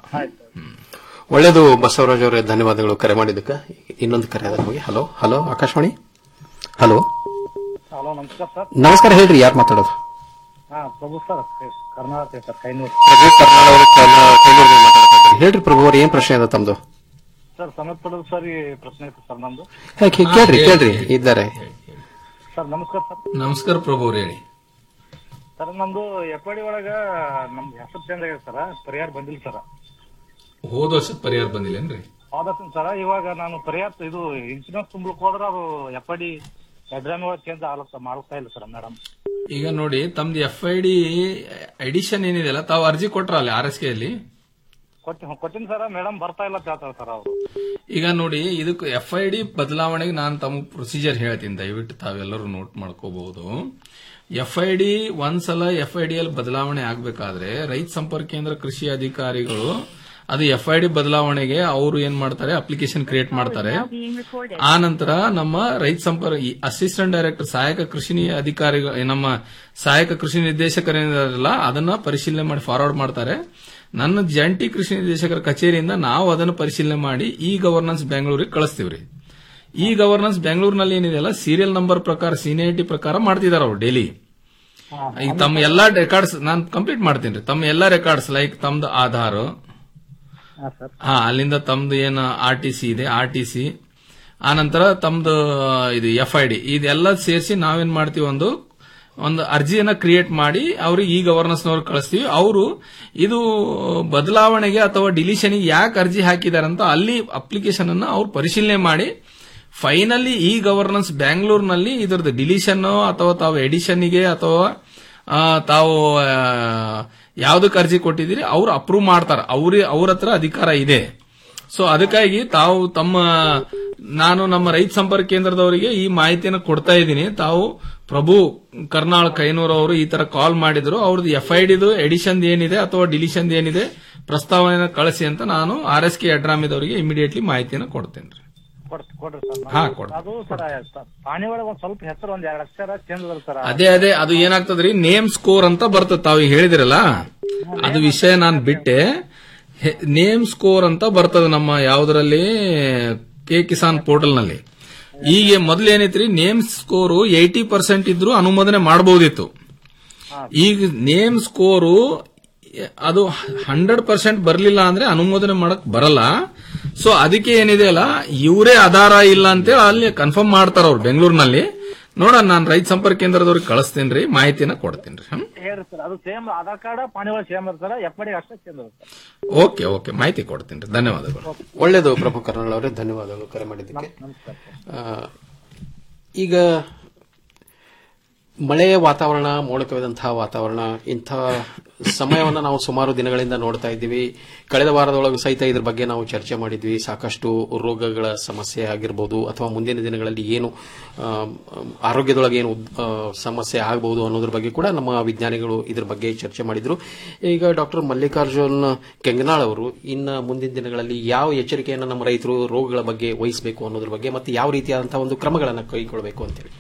ಒಳ್ಳೇದು ಬಸವರಾಜ್ ಅವರೇ ಧನ್ಯವಾದಗಳು ಕರೆ ಮಾಡಿದ್ದಕ್ಕೆ ಇನ್ನೊಂದು ಕರೆ ಅದ ನಮಗೆ hello hello Akashvani hello hello ನಮಸ್ಕಾರ ಸರ್ ನಮಸ್ಕಾರ ಹೇಳ್ರಿ ಯಾರು ಮಾತಾಡೋದು ಹಾ ಪ್ರಭು ಸರ್ ಕರ್ನಾಟಕ ಸರ್ ಕೈನೂರು ಪ್ರಭು ಕರ್ನಾಳ ಅವರು ಕೈಲೂರಿನಿಂದ ಮಾತಾಡ್ತಾ ಇದ್ದಾರೆ ಹೇಳ್ರಿ ಪ್ರಭು ಅವ್ರ ಏನ್ ಪ್ರಶ್ನೆ ಅದ ತಮ್ದು ಸರ್ ಸಂಬಂಧಪಟ್ಟದ ಸರ್ ಈ ಪ್ರಶ್ನೆ ಇತ್ತು ಸರ್ ನಮ್ದು ಹೇ, ಕೇ- ಕೇಳ್ರಿ ಕೇಳ್ರಿ ಇದ್ದಾರೆ ಸರ್ ನಮಸ್ಕಾರ ಸರ್ ನಮಸ್ಕಾರ ಪ್ರಭು ಅವ್ರು ಹೇಳಿ ಸರ್ ನಮ್ದು ಎಫ್ ಡಿ ಒಳಗ ನಮ್ದು ಹೆಸರು ಚೇಂಜ್ ಆಗಿದೆ ಸರ್ ಪರಿಹಾರ ಬಂದಿಲ್ಲ ಸರ್ ಹೋದ ವರ್ಷದ ಪರಿಹಾರ ಬಂದಿಲ್ಲೇನ್ರಿ ಹೌದಾ ಸರ್ ಇವಾಗ ನಾನು ಪರಿಹಾರ ಇದು ಇನ್ಸೂರೆನ್ಸ್ ತುಂಬಲಿಕ್ಕೆ ಹೋದ್ರೆ ಅದು ಎಫ್ ಡಿ ಎಡ್ರಾಮಿ ಒಳಗೆ ಚೇಂಜ್ ಆಗ್ಲತ್ತ ಮಾಡ್ತಾ ಇಲ್ಲ ಸರ್ ಮೇಡಮ್ ಈಗ ನೋಡಿ ತಮ್ದು ಎಫ್ ಐ ಡಿ ಎಡಿಷನ್ ಏನಿದೆಯಲ್ಲ ತಾವು ಅರ್ಜಿ ಕೊಟ್ರಲ್ಲ ಆರ್ ಎಸ್ ಕೆ ಅಲ್ಲಿ ಕೊಟ್ಟಿ ಕೊಟ್ಟಿನಿ ಸರ್ ಮೇಡಮ್ ಬರ್ತಾ ಇಲ್ಲ ಅಂತ ಹೇಳ್ತಾರೆ ಸರ್ ಅವರು ಈಗ ನೋಡಿ ಇದಕ್ಕೆ ಎಫ್ ಐ ಡಿ ಬದಲಾವಣೆಗೆ ನಾನು ತಮ್ಮ ಪ್ರೊಸೀಜರ್ ಹೇಳ್ತೀನಿ ದಯವಿಟ್ಟು ತಾವೆಲ್ಲರೂ ನೋಟ್ ಮಾಡ್ಕೋಬಹುದು ಎಫ್ ಐ ಡಿ ಒಂದ್ಸಲ ಎಫ್ ಐ ಡಿ ಅಲ್ಲಿ ಬದಲಾವಣೆ ಆಗಬೇಕಾದ್ರೆ ರೈತ ಸಂಪರ್ಕ ಕೇಂದ್ರ ಕೃಷಿ ಅಧಿಕಾರಿಗಳು ಅದು ಎಫ್ ಐ ಡಿ ಬದಲಾವಣೆಗೆ ಅವರು ಏನ್ ಮಾಡ್ತಾರೆ ಅಪ್ಲಿಕೇಶನ್ ಕ್ರಿಯೇಟ್ ಮಾಡ್ತಾರೆ ಆ ನಂತರ ನಮ್ಮ ರೈತ ಸಂಪರ್ಕ ಅಸಿಸ್ಟೆಂಟ್ ಡೈರೆಕ್ಟರ್ ಸಹಾಯಕ ಕೃಷಿ ನಿ- ಅಧಿಕಾರಿಗಳು ನಮ್ಮ ಸಹಾಯಕ ಕೃಷಿ ನಿರ್ದೇಶಕರೇನಿದಾರಲ್ಲ ಅದನ್ನ ಪರಿಶೀಲನೆ ಮಾಡಿ ಫಾರ್ವರ್ಡ್ ಮಾಡ್ತಾರೆ ನನ್ನ ಜಂಟಿ ಕೃಷಿ ನಿರ್ದೇಶಕರ ಕಚೇರಿಯಿಂದ ನಾವು ಅದನ್ನು ಪರಿಶೀಲನೆ ಮಾಡಿ ಈ ಗವರ್ನೆನ್ಸ್ ಬೆಂಗಳೂರಿಗೆ ಕಳಿಸ್ತೀವ್ರಿ ಈ ಗವರ್ನೆನ್ಸ್ ಬೆಂಗಳೂರಿನಲ್ಲಿ ಏನಿದೆಯಲ್ಲ ಸೀರಿಯಲ್ ನಂಬರ್ ಪ್ರಕಾರ ಸೀನಿಯಾರಿಟಿ ಪ್ರಕಾರ ಮಾಡ್ತಿದಾರ ಅವ್ರು ಡೈಲಿ ಈಗ ತಮ್ಮ ಎಲ್ಲಾ ರೆಕಾರ್ಡ್ಸ್ ನಾನು ಕಂಪ್ಲೀಟ್ ಮಾಡ್ತೀನಿ ತಮ್ಮ ಎಲ್ಲಾ ರೆಕಾರ್ಡ್ಸ್ ಲೈಕ್ ತಮ್ದು ಆಧಾರ್ ಹಾ ಸರ್ ಹಾ ಅಲ್ಲಿಂದ ತಮ್ದು ಏನು ಆರ್ ಟಿ ಸಿ ಇದೆ ಆರ್ ಟಿ ಸಿ ಆನಂತರ ತಮ್ದು ಇದು ಎಫ್ ಐ ಡಿ ಇದೆಲ್ಲ ಸೇರಿಸಿ ನಾವೇನ್ ಮಾಡ್ತೀವಿ ಒಂದು ಒಂದು ಅರ್ಜಿಯನ್ನ ಕ್ರಿಯೇಟ್ ಮಾಡಿ ಅವ್ರಿಗೆ ಈ ಗವರ್ನೆನ್ಸ್ನವ್ರು ಕಳಿಸ್ತೀವಿ ಅವರು ಇದು ಬದಲಾವಣೆಗೆ ಅಥವಾ ಡಿಲಿಷನ್ಗೆ ಯಾಕೆ ಅರ್ಜಿ ಹಾಕಿದ್ದಾರೆ ಅಂತ ಅಲ್ಲಿ ಅಪ್ಲಿಕೇಶನ್ ಅನ್ನ ಅವ್ರು ಪರಿಶೀಲನೆ ಮಾಡಿ ಫೈನಲಿ ಈ ಗವರ್ನೆನ್ಸ್ ಬ್ಯಾಂಗ್ಳೂರ್ನಲ್ಲಿ ಇದರದ್ದು ಡಿಲಿಷನ್ ಅಥವಾ ತಾವು ಎಡಿಷನ್ಗೆ ಅಥವಾ ಆ, ತಾವು ಯಾವ್ದಕ್ಕೆ ಅರ್ಜಿ ಕೊಟ್ಟಿದ್ದೀರಿ ಅವ್ರು ಅಪ್ರೂವ್ ಮಾಡ್ತಾರೆ ಅವ್ರ ಅವ್ರ ಹತ್ರ ಅಧಿಕಾರ ಇದೆ ಸೊ ಅದಕ್ಕಾಗಿ ತಾವು ತಮ್ಮ ನಾನು ನಮ್ಮ ರೈತ ಸಂಪರ್ಕ ಕೇಂದ್ರದವರಿಗೆ ಈ ಮಾಹಿತಿಯನ್ನು ಕೊಡ್ತಾ ಇದ್ದೀನಿ ತಾವು ಪ್ರಭು ಕರ್ನಾಳ್ ಕೈನೂರ್ ಅವರು ಈ ತರ ಕಾಲ್ ಮಾಡಿದ್ರು ಅವ್ರದ್ದು ಎಫ್ ಐ ಡಿದು ಎಡಿಷನ್ ಏನಿದೆ ಅಥವಾ ಡಿಲಿಷನ್ ಏನಿದೆ ಪ್ರಸ್ತಾವನೆಯನ್ನು ಕಳಿಸಿ ಅಂತ ನಾನು ಆರ್ ಎಸ್ ಕೆ ಅಡ್ರಾಮಿದವರಿಗೆ ಇಮಿಡಿಯೇಟ್ಲಿ ಮಾಹಿತಿಯನ್ನು ಕೊಡ್ತೇನೆ ಕೊಡ್ರಿ ಕೊಡ್ರಿ ಸರ್ ಹಾ, ಕೊಡ್ರಿ. ಅದು ಸರ್ ಪಾಣಿ ಒಳಗೆ ಒಂದ್ ಸ್ವಲ್ಪ ಹೆಸರು ಒಂದ್ ಎರಡ್ ಅಕ್ಷರ ಚೇಂಜ್ ಅದ ಸರ್ ಅದೇ ಅದೇ ಅದು ಏನಾಗ್ತದ್ರಿ ನೇಮ್ ಸ್ಕೋರ್ ಅಂತ ಬರ್ತದೆ ತಾವು ಈಗ ಹೇಳಿದಿರಲ್ಲ ಅದು ವಿಷಯ ನಾನು ಬಿಟ್ಟೆ ನೇಮ್ ಸ್ಕೋರ್ ಅಂತ ಬರ್ತದೆ ನಮ್ಮ ಯಾವ್ದ್ರಲ್ಲಿ ಕೆ ಕಿಸಾನ್ ಪೋರ್ಟಲ್ ನಲ್ಲಿ ಈಗ ಮೊದ್ಲು ಏನೈತ್ರಿ ನೇಮ್ ಸ್ಕೋರು ಏಯ್ಟಿ ಪರ್ಸೆಂಟ್ ಇದ್ರು ಅನುಮೋದನೆ ಮಾಡಬಹುದಿತ್ತು ಈಗ ನೇಮ್ ಸ್ಕೋರು ಅದು ಹಂಡ್ರೆಡ್ ಪರ್ಸೆಂಟ್ ಬರಲಿಲ್ಲ ಅಂದ್ರೆ ಅನುಮೋದನೆ ಮಾಡಕ್ ಬರಲ್ಲ ಸೊ ಅದಕ್ಕೆ ಏನಿದೆ ಅಲ್ಲ ಇವರೇ ಆಧಾರ ಇಲ್ಲ ಅಂತೇಳಿ ಅಲ್ಲಿ ಕನ್ಫರ್ಮ್ ಮಾಡ್ತಾರ ಅವ್ರು ಬೆಂಗಳೂರಿನಲ್ಲಿ ನೋಡೋಣ ನಾನು ರೈತ ಸಂಪರ್ಕ ಕೇಂದ್ರದವ್ರಿಗೆ ಕಳಿಸ್ತೇನೆ ರೀ ಮಾಹಿತಿನ ಕೊಡ್ತೀನಿ ರೀ ಹೇಳ್ರಿ ಸರ್ ಅದು ಸೇಮ್ ಆಧಾರ್ ಕಾರ್ಡ್ ಪಾಣಿ ಒಳಗೆ ಸೇಮ್ ಇರ್ತದ ಎಫ್ ಡಿ ಅಷ್ಟೇ ಚೇಂಜ್ ಅದ ಸರ್ ಓಕೆ ಓಕೆ ಮಾಹಿತಿ ಕೊಡ್ತೀನಿ ರೀ ಧನ್ಯವಾದಗಳು ಒಳ್ಳೆಯದು ಪ್ರಭು ಕರ್ನಾಳ್ ಅವರೇ ಧನ್ಯವಾದಗಳು ಕರೆ ಮಾಡಿದ್ದಕ್ಕೆ ಆ, ಈಗ ಮಳೆಯ ವಾತಾವರಣ ಮೋಡ ಕವಿದಂತಹ ವಾತಾವರಣ ಇಂಥ ಸಮಯವನ್ನು ನಾವು ಸುಮಾರು ದಿನಗಳಿಂದ ನೋಡ್ತಾ ಇದ್ದೀವಿ ಕಳೆದ ವಾರದೊಳಗೆ ಸಹಿತ ಇದ್ರ ಬಗ್ಗೆ ನಾವು ಚರ್ಚೆ ಮಾಡಿದ್ವಿ ಸಾಕಷ್ಟು ರೋಗಗಳ ಸಮಸ್ಯೆ ಆಗಿರ್ಬೋದು ಅಥವಾ ಮುಂದಿನ ದಿನಗಳಲ್ಲಿ ಏನು ಆ, ಆರೋಗ್ಯದೊಳಗೆ ಏನು ಆ, ಸಮಸ್ಯೆ ಆಗಬಹುದು ಅನ್ನೋದ್ರ ಬಗ್ಗೆ ಕೂಡ ನಮ್ಮ ವಿಜ್ಞಾನಿಗಳು ಇದ್ರ ಬಗ್ಗೆ ಚರ್ಚೆ ಮಾಡಿದ್ರು ಈಗ ಡಾಕ್ಟರ್ ಮಲ್ಲಿಕಾರ್ಜುನ್ ಕೆಂಗನಾಳ್ ಅವರು ಇನ್ನು ಮುಂದಿನ ದಿನಗಳಲ್ಲಿ ಯಾವ ಎಚ್ಚರಿಕೆಯನ್ನು ನಮ್ಮ ರೈತರು ರೋಗಗಳ ಬಗ್ಗೆ ವಹಿಸಬೇಕು ಅನ್ನೋದ್ರ ಬಗ್ಗೆ ಮತ್ತು ಯಾವ ರೀತಿಯಾದಂತಹ ಒಂದು ಕ್ರಮಗಳನ್ನು ಕೈಗೊಳ್ಳಬೇಕು ಅಂತೇಳಿ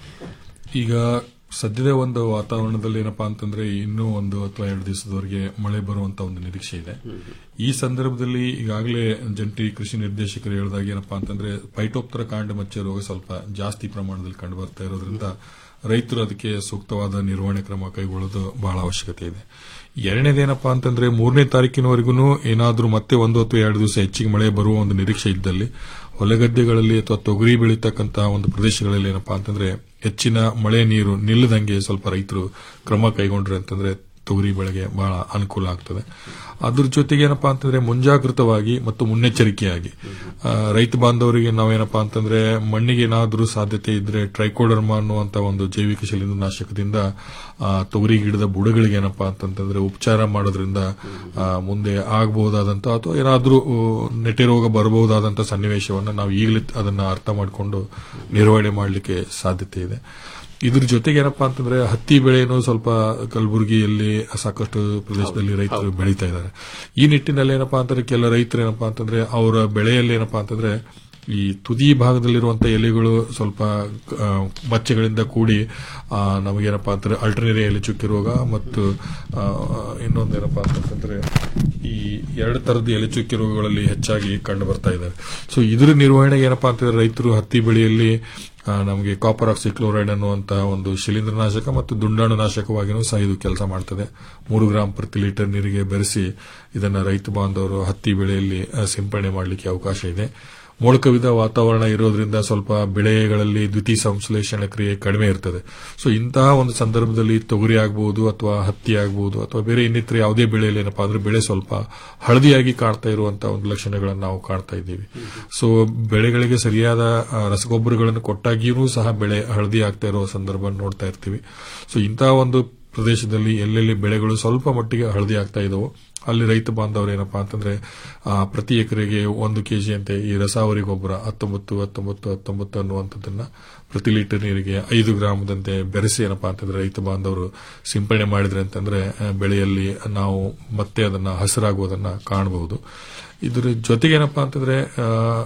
ಈಗ ಸದ್ಯದ ಒಂದು ವಾತಾವರಣದಲ್ಲಿ ಏನಪ್ಪಾ ಅಂತಂದ್ರೆ ಇನ್ನೂ ಒಂದು ಅಥವಾ ಎರಡು ದಿವಸದವರೆಗೆ ಮಳೆ ಬರುವಂತ ಒಂದು ನಿರೀಕ್ಷೆ ಇದೆ ಈ ಸಂದರ್ಭದಲ್ಲಿ ಈಗಾಗಲೇ ಜಂಟಿ ಕೃಷಿ ನಿರ್ದೇಶಕರು ಹೇಳಿದಾಗ ಏನಪ್ಪಾ ಅಂತಂದ್ರೆ ಪೈಟೋಪ್ತರ ಕಾಂಡ ಮಚ್ಚೆ ರೋಗ ಸ್ವಲ್ಪ ಜಾಸ್ತಿ ಪ್ರಮಾಣದಲ್ಲಿ ಕಂಡು ಬರ್ತಾ ಇರೋದ್ರಿಂದ ರೈತರು ಅದಕ್ಕೆ ಸೂಕ್ತವಾದ ನಿರ್ವಹಣೆ ಕ್ರಮ ಕೈಗೊಳ್ಳೋದು ಬಹಳ ಅವಶ್ಯಕತೆ ಇದೆ ಎರಡನೇದೇನಪ್ಪಾ ಅಂತಂದ್ರೆ ಮೂರನೇ ತಾರೀಕಿನವರೆಗೂ ಏನಾದ್ರೂ ಮತ್ತೆ ಒಂದು ಅಥವಾ ಎರಡು ದಿವಸ ಹೆಚ್ಚಿಗೆ ಮಳೆ ಬರುವ ಒಂದು ನಿರೀಕ್ಷೆ ಇದ್ದಲ್ಲಿ ಹೊಲಗದ್ದೆಗಳಲ್ಲಿ ಅಥವಾ ತೊಗರಿ ಬೆಳೀತಕ್ಕಂತಹ ಒಂದು ಪ್ರದೇಶಗಳಲ್ಲಿ ಏನಪ್ಪಾ ಅಂತಂದ್ರೆ ಹೆಚ್ಚಿನ ಮಳೆ ನೀರು ನಿಲ್ಲದಂಗೆ ಸ್ವಲ್ಪ ರೈತರು ಕ್ರಮ ಕೈಗೊಂಡ್ರೆ ಅಂತಂದ್ರೆ ತೊಗರಿ ಬೆಳೆಗೆ ಬಹಳ ಅನುಕೂಲ ಆಗ್ತದೆ ಅದ್ರ ಜೊತೆಗೆ ಏನಪ್ಪಾ ಅಂತಂದ್ರೆ ಮುಂಜಾಗೃತವಾಗಿ ಮತ್ತು ಮುನ್ನೆಚ್ಚರಿಕೆಯಾಗಿ ಆ, ರೈತ ಬಾಂಧವರಿಗೆ ನಾವೇನಪ್ಪಾ ಅಂತಂದ್ರೆ ಮಣ್ಣಿಗೆ ಏನಾದ್ರೂ ಸಾಧ್ಯತೆ ಇದ್ರೆ ಟ್ರೈಕೋಡರ್ಮಾ ಅನ್ನುವಂತ ಒಂದು ಜೈವಿಕ ಶಿಲೀಂಧ್ರನಾಶಕದಿಂದ ಆ, ತೊಗರಿ ಗಿಡದ ಬುಡಗಳಿಗೆ ಏನಪ್ಪಾ ಅಂತಂತಂದ್ರೆ ಉಪಚಾರ ಮಾಡೋದ್ರಿಂದ ಆ, ಮುಂದೆ ಆಗಬಹುದಾದಂತ ಅಥವಾ ಏನಾದ್ರೂ ಆ, ನೆಟೆ ರೋಗ ಬರಬಹುದಾದಂತ ಸನ್ನಿವೇಶವನ್ನ ನಾವು ಈಗಲೇ ಅದನ್ನ ಅರ್ಥ ಮಾಡಿಕೊಂಡು ನಿರ್ವಹಣೆ ಮಾಡಲಿಕ್ಕೆ ಸಾಧ್ಯತೆ ಇದೆ ಇದ್ರ ಜೊತೆಗೆ ಏನಪ್ಪಾ ಅಂತಂದ್ರೆ ಹತ್ತಿ ಬೆಳೆಯನ್ನು ಸ್ವಲ್ಪ ಕಲಬುರಗಿಯಲ್ಲಿ ಸಾಕಷ್ಟು ಪ್ರದೇಶದಲ್ಲಿ ರೈತರು ಬೆಳೀತಾ ಇದ್ದಾರೆ ಈ ನಿಟ್ಟಿನಲ್ಲಿ ಏನಪ್ಪಾ ಅಂತಂದ್ರೆ ಕೆಲ ರೈತರು ಏನಪ್ಪಾ ಅಂತಂದ್ರೆ ಅವರ ಬೆಳೆಯಲ್ಲಿ ಏನಪ್ಪಾ ಅಂತಂದ್ರೆ ಈ ತುದಿ ಭಾಗದಲ್ಲಿರುವಂತಹ ಎಲೆಗಳು ಸ್ವಲ್ಪ ಆ, ಮಚ್ಚೆಗಳಿಂದ ಕೂಡಿ ಆ, ನಮಗೇನಪ್ಪಾ ಅಂತಂದ್ರೆ ಅಲ್ಟರ್ನೇರಿಯಾ ಎಲೆ ಚುಕ್ಕಿ ರೋಗ ಮತ್ತು ಆ, ಇನ್ನೊಂದೇನಪ್ಪಾ ಅಂತಂದ್ರೆ ಈ ಎರಡು ತರದ ಎಲೆ ಚುಕ್ಕಿ ರೋಗಗಳಲ್ಲಿ ಹೆಚ್ಚಾಗಿ ಕಂಡು ಬರ್ತಾ ಇದ್ದಾರೆ ಸೊ ಇದ್ರ ನಿರ್ವಹಣೆಗೆ ಏನಪ್ಪಾ ಅಂತಂದ್ರೆ ರೈತರು ಹತ್ತಿ ಬೆಳೆಯಲ್ಲಿ ಆ, ನಮಗೆ ಕಾಪರ್ ಆಕ್ಸಿಕ್ಲೋರೈಡ್ ಅನ್ನುವಂತಹ ಒಂದು ಶಿಲೀಂಧ್ರನಾಶಕ ಮತ್ತು ದುಂಡಾಣು ನಾಶಕವಾಗಿಯೂ ಸಹ ಇದು ಕೆಲಸ ಮಾಡ್ತದೆ ಮೂರು ಗ್ರಾಂ ಪ್ರತಿ ಲೀಟರ್ ನೀರಿಗೆ ಬೆರೆಸಿ ಇದನ್ನ ರೈತ ಬಾಂಧವರು ಹತ್ತಿ ಬೆಳೆಯಲ್ಲಿ ಆ, ಸಿಂಪಡಣೆ ಮಾಡಲಿಕ್ಕೆ ಅವಕಾಶ ಇದೆ ಮೋಡಕವಿದ ವಾತಾವರಣ ಇರೋದ್ರಿಂದ ಸ್ವಲ್ಪ ಬೆಳೆಗಳಲ್ಲಿ ದ್ವಿತೀಯ ಸಂಶ್ಲೇಷಣೆ ಕ್ರಿಯೆ ಕಡಿಮೆ ಇರ್ತದೆ ಸೊ ಇಂತಹ ಒಂದು ಸಂದರ್ಭದಲ್ಲಿ ತೊಗರಿ ಆಗಬಹುದು ಅಥವಾ ಹತ್ತಿ ಆಗಬಹುದು ಅಥವಾ ಬೇರೆ ಇನ್ನಿತರ ಯಾವುದೇ ಬೆಳೆಯಲ್ಲಿ ಏನಪ್ಪಾ ಅಂದ್ರೆ ಬೆಳೆ ಸ್ವಲ್ಪ ಹಳದಿಯಾಗಿ ಕಾಣ್ತಾ ಇರುವಂತಹ ಒಂದು ಲಕ್ಷಣಗಳನ್ನು ನಾವು ಕಾಣ್ತಾ ಇದ್ದೀವಿ ಸೊ ಬೆಳೆಗಳಿಗೆ ಸರಿಯಾದ ಆ, ರಸಗೊಬ್ಬರಗಳನ್ನು ಕೊಟ್ಟಾಗಿಯೂ ಸಹ ಬೆಳೆ ಹಳದಿ ಆಗ್ತಾ ಇರುವ ಸಂದರ್ಭ ನೋಡ್ತಾ ಇರ್ತೀವಿ ಸೊ ಇಂತಹ ಒಂದು ಪ್ರದೇಶದಲ್ಲಿ ಎಲ್ಲೆಲ್ಲಿ ಬೆಳೆಗಳು ಸ್ವಲ್ಪ ಮಟ್ಟಿಗೆ ಹಳದಿ ಆಗ್ತಾ ಇದಾವೋ ಅಲ್ಲಿ ರೈತ ಬಾಂಧವರು ಏನಪ್ಪಾ ಅಂತಂದ್ರೆ ಆ, ಪ್ರತಿ ಎಕರೆಗೆ ಒಂದು ಕೆಜಿ ಅಂತೆ ಈ ರಸಾವರಿ ಗೊಬ್ಬರ ಹತ್ತೊಂಬತ್ತು ಹತ್ತೊಂಬತ್ತು ಹತ್ತೊಂಬತ್ತು ಅನ್ನುವಂಥದ್ದನ್ನ ಪ್ರತಿ ಲೀಟರ್ ನೀರಿಗೆ ಐದು ಗ್ರಾಮದಂತೆ ಬೆರೆಸಿ ಏನಪ್ಪಾ ಅಂತಂದ್ರೆ ರೈತ ಬಾಂಧವರು ಸಿಂಪಡಣೆ ಮಾಡಿದ್ರೆ ಅಂತಂದ್ರೆ ಆ, ಬೆಳೆಯಲ್ಲಿ ನಾವು ಮತ್ತೆ ಅದನ್ನ ಹಸಿರಾಗುವುದನ್ನ ಕಾಣಬಹುದು ಇದ್ರ ಜೊತೆಗೆ ಏನಪ್ಪಾ ಅಂತಂದ್ರೆ ಆ,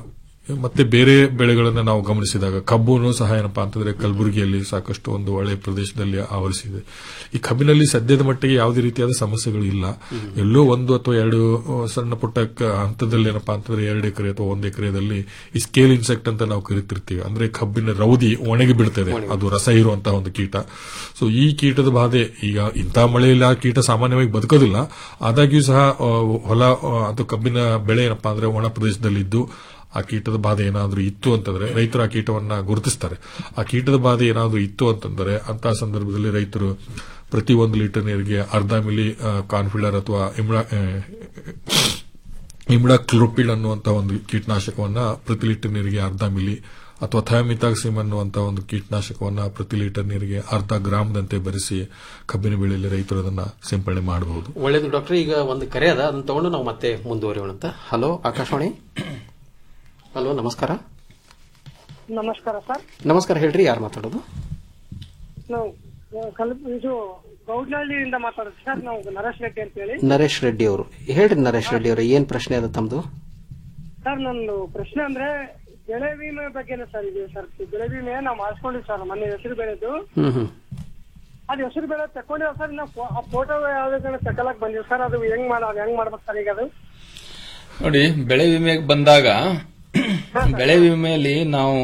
ಮತ್ತೆ ಬೇರೆ ಬೆಳೆಗಳನ್ನ ನಾವು ಗಮನಿಸಿದಾಗ ಕಬ್ಬುನು ಸಹ ಏನಪ್ಪಾ ಅಂತಂದ್ರೆ ಕಲಬುರಗಿಯಲ್ಲಿ ಸಾಕಷ್ಟು ಒಂದು ಒಳ್ಳೆಯ ಪ್ರದೇಶದಲ್ಲಿ ಆವರಿಸಿದೆ ಈ ಕಬ್ಬಿನಲ್ಲಿ ಸದ್ಯದ ಮಟ್ಟಿಗೆ ಯಾವುದೇ ರೀತಿಯಾದ ಸಮಸ್ಯೆಗಳು ಇಲ್ಲ ಎಲ್ಲೋ ಒಂದು ಅಥವಾ ಎರಡು ಆ, ಸಣ್ಣ ಪುಟ್ಟ ಕ- ಹಂತದಲ್ಲಿ ಏನಪ್ಪಾ ಅಂತಂದ್ರೆ ಎರಡು ಎಕರೆ ಅಥವಾ ಒಂದು ಎಕರೆದಲ್ಲಿ ಈ ಸ್ಕೇಲ್ ಇನ್ಸೆಕ್ಟ್ ಅಂತ ನಾವು ಕರಿತಿರ್ತೀವಿ ಅಂದ್ರೆ ಕಬ್ಬಿನ ರೌದಿ ಒಣಗಿ ಬಿಡ್ತದೆ ಅದು ರಸ ಇರುವಂತಹ ಒಂದು ಕೀಟ ಸೊ ಈ ಕೀಟದ ಬಾಧೆ ಈಗ ಇಂತಹ ಮಳೆಯಲ್ಲಿ ಆ ಕೀಟ ಸಾಮಾನ್ಯವಾಗಿ ಬದುಕೋದಿಲ್ಲ ಆದಾಗ್ಯೂ ಸಹ ಆ, ಹೊಲ ಆ, ಅಥವಾ ಕಬ್ಬಿನ ಬೆಳೆ ಏನಪ್ಪಾ ಅಂದ್ರೆ ಒಣ ಪ್ರದೇಶದಲ್ಲಿದ್ದು ಆ ಕೀಟದ ಬಾಧೆ ಏನಾದರೂ ಇತ್ತು ಅಂತಂದ್ರೆ ರೈತರು ಆ ಕೀಟವನ್ನ ಗುರುತಿಸ್ತಾರೆ ಆ ಕೀಟದ ಬಾಧೆ ಏನಾದರೂ ಇತ್ತು ಅಂತಂದ್ರೆ ಅಂತಹ ಸಂದರ್ಭದಲ್ಲಿ ರೈತರು ಪ್ರತಿ ಒಂದು ಲೀಟರ್ ನೀರಿಗೆ ಅರ್ಧ ಮಿಲಿ ಕಾನ್ಫಿಡರ್ ಅಥವಾ ಇಮ್ಡಾ ಇಮ್ಡಾ ಕ್ಲೋಪಿಡ್ ಅನ್ನುವಂತ ಒಂದು ಕೀಟನಾಶಕವನ್ನ ಪ್ರತಿ ಲೀಟರ್ ನೀರಿಗೆ ಅರ್ಧ ಮಿಲಿ ಅಥವಾ ಥಯಾಮಿತಾಕ್ಸಿಮ್ ಅನ್ನುವಂತ ಒಂದು ಕೀಟನಾಶಕವನ್ನ ಪ್ರತಿ ಲೀಟರ್ ನೀರಿಗೆ ಅರ್ಧ ಗ್ರಾಮದಂತೆ ಬೆರೆಸಿ ಕಬ್ಬಿನ ಬೆಳೆಯಲ್ಲಿ ರೈತರು ಅದನ್ನ ಸಿಂಪಡಣೆ ಮಾಡಬಹುದು ಒಳ್ಳೇದು ಡಾಕ್ಟರ್ ಈಗ ಒಂದು ಕರೆ ಅದ ಅದನ್ನ ತಗೊಂಡು ನಾವು ಮತ್ತೆ ಮುಂದುವರಿಯೋಣ ಅಂತ ಹಲೋ ಆಕಾಶವಾಣಿ ಹಲೋ ನಮಸ್ಕಾರ ನಮಸ್ಕಾರ ಸರ್ ನಮಸ್ಕಾರ ಹೇಳ್ರಿ ಯಾರು ಮಾತಾಡೋದು ನಾವು ಆ, ಕಲ್ ಇದು ಗೌಡ್ನಹಳ್ಳಿಯಿಂದ ಮಾತಾಡೋದು ಸರ್ ನಾವು ನರೇಶ್ ರೆಡ್ಡಿ ಅಂತ ಹೇಳಿ ನರೇಶ್ ರೆಡ್ಡಿ ಅವರು ಹೇಳ್ರಿ ನರೇಶ್ ರೆಡ್ಡಿ ಅವರು ಏನ್ ಪ್ರಶ್ನೆ ಅದ ತಮ್ದು ಸರ್ ನಂದು ಪ್ರಶ್ನೆ ಅಂದ್ರೆ ಬೆಳೆ ವಿಮೆ ಬಗ್ಗೆನೇ ಸರ್ ಇದೆ ಸರ್ ಬೆಳೆ ವಿಮೆ ನಾವು ಮಾಡಿಸ್ಕೊಂಡಿವಿ ಸರ್ ಮೊನ್ನೆ ಹೆಸರು ಬೆಳೆದು ಹ್ಮ್ ಹ್ಮ್ ಅದು ಹೆಸರು ಬೆಳೆ ತಕೊಂಡಿವ ಸರ್ ನಾವು ಆ ಫೋಟೋ ಯಾವ್ದನ್ನ ತಗೊಳಕ್ ಬಂದಿವಿ ಸರ್ ಅದು ಹೆಂಗ್ ಮಾಡೋದು ಹೆಂಗ್ ಮಾಡ್ಬೇಕು ಸರ್ ಈಗ ಅದು ನೋಡಿ ಬೆಳೆ ವಿಮೆಗೆ ಬಂದಾಗ ಬೆಳೆ ವಿಮೆಯಲ್ಲಿ ನಾವು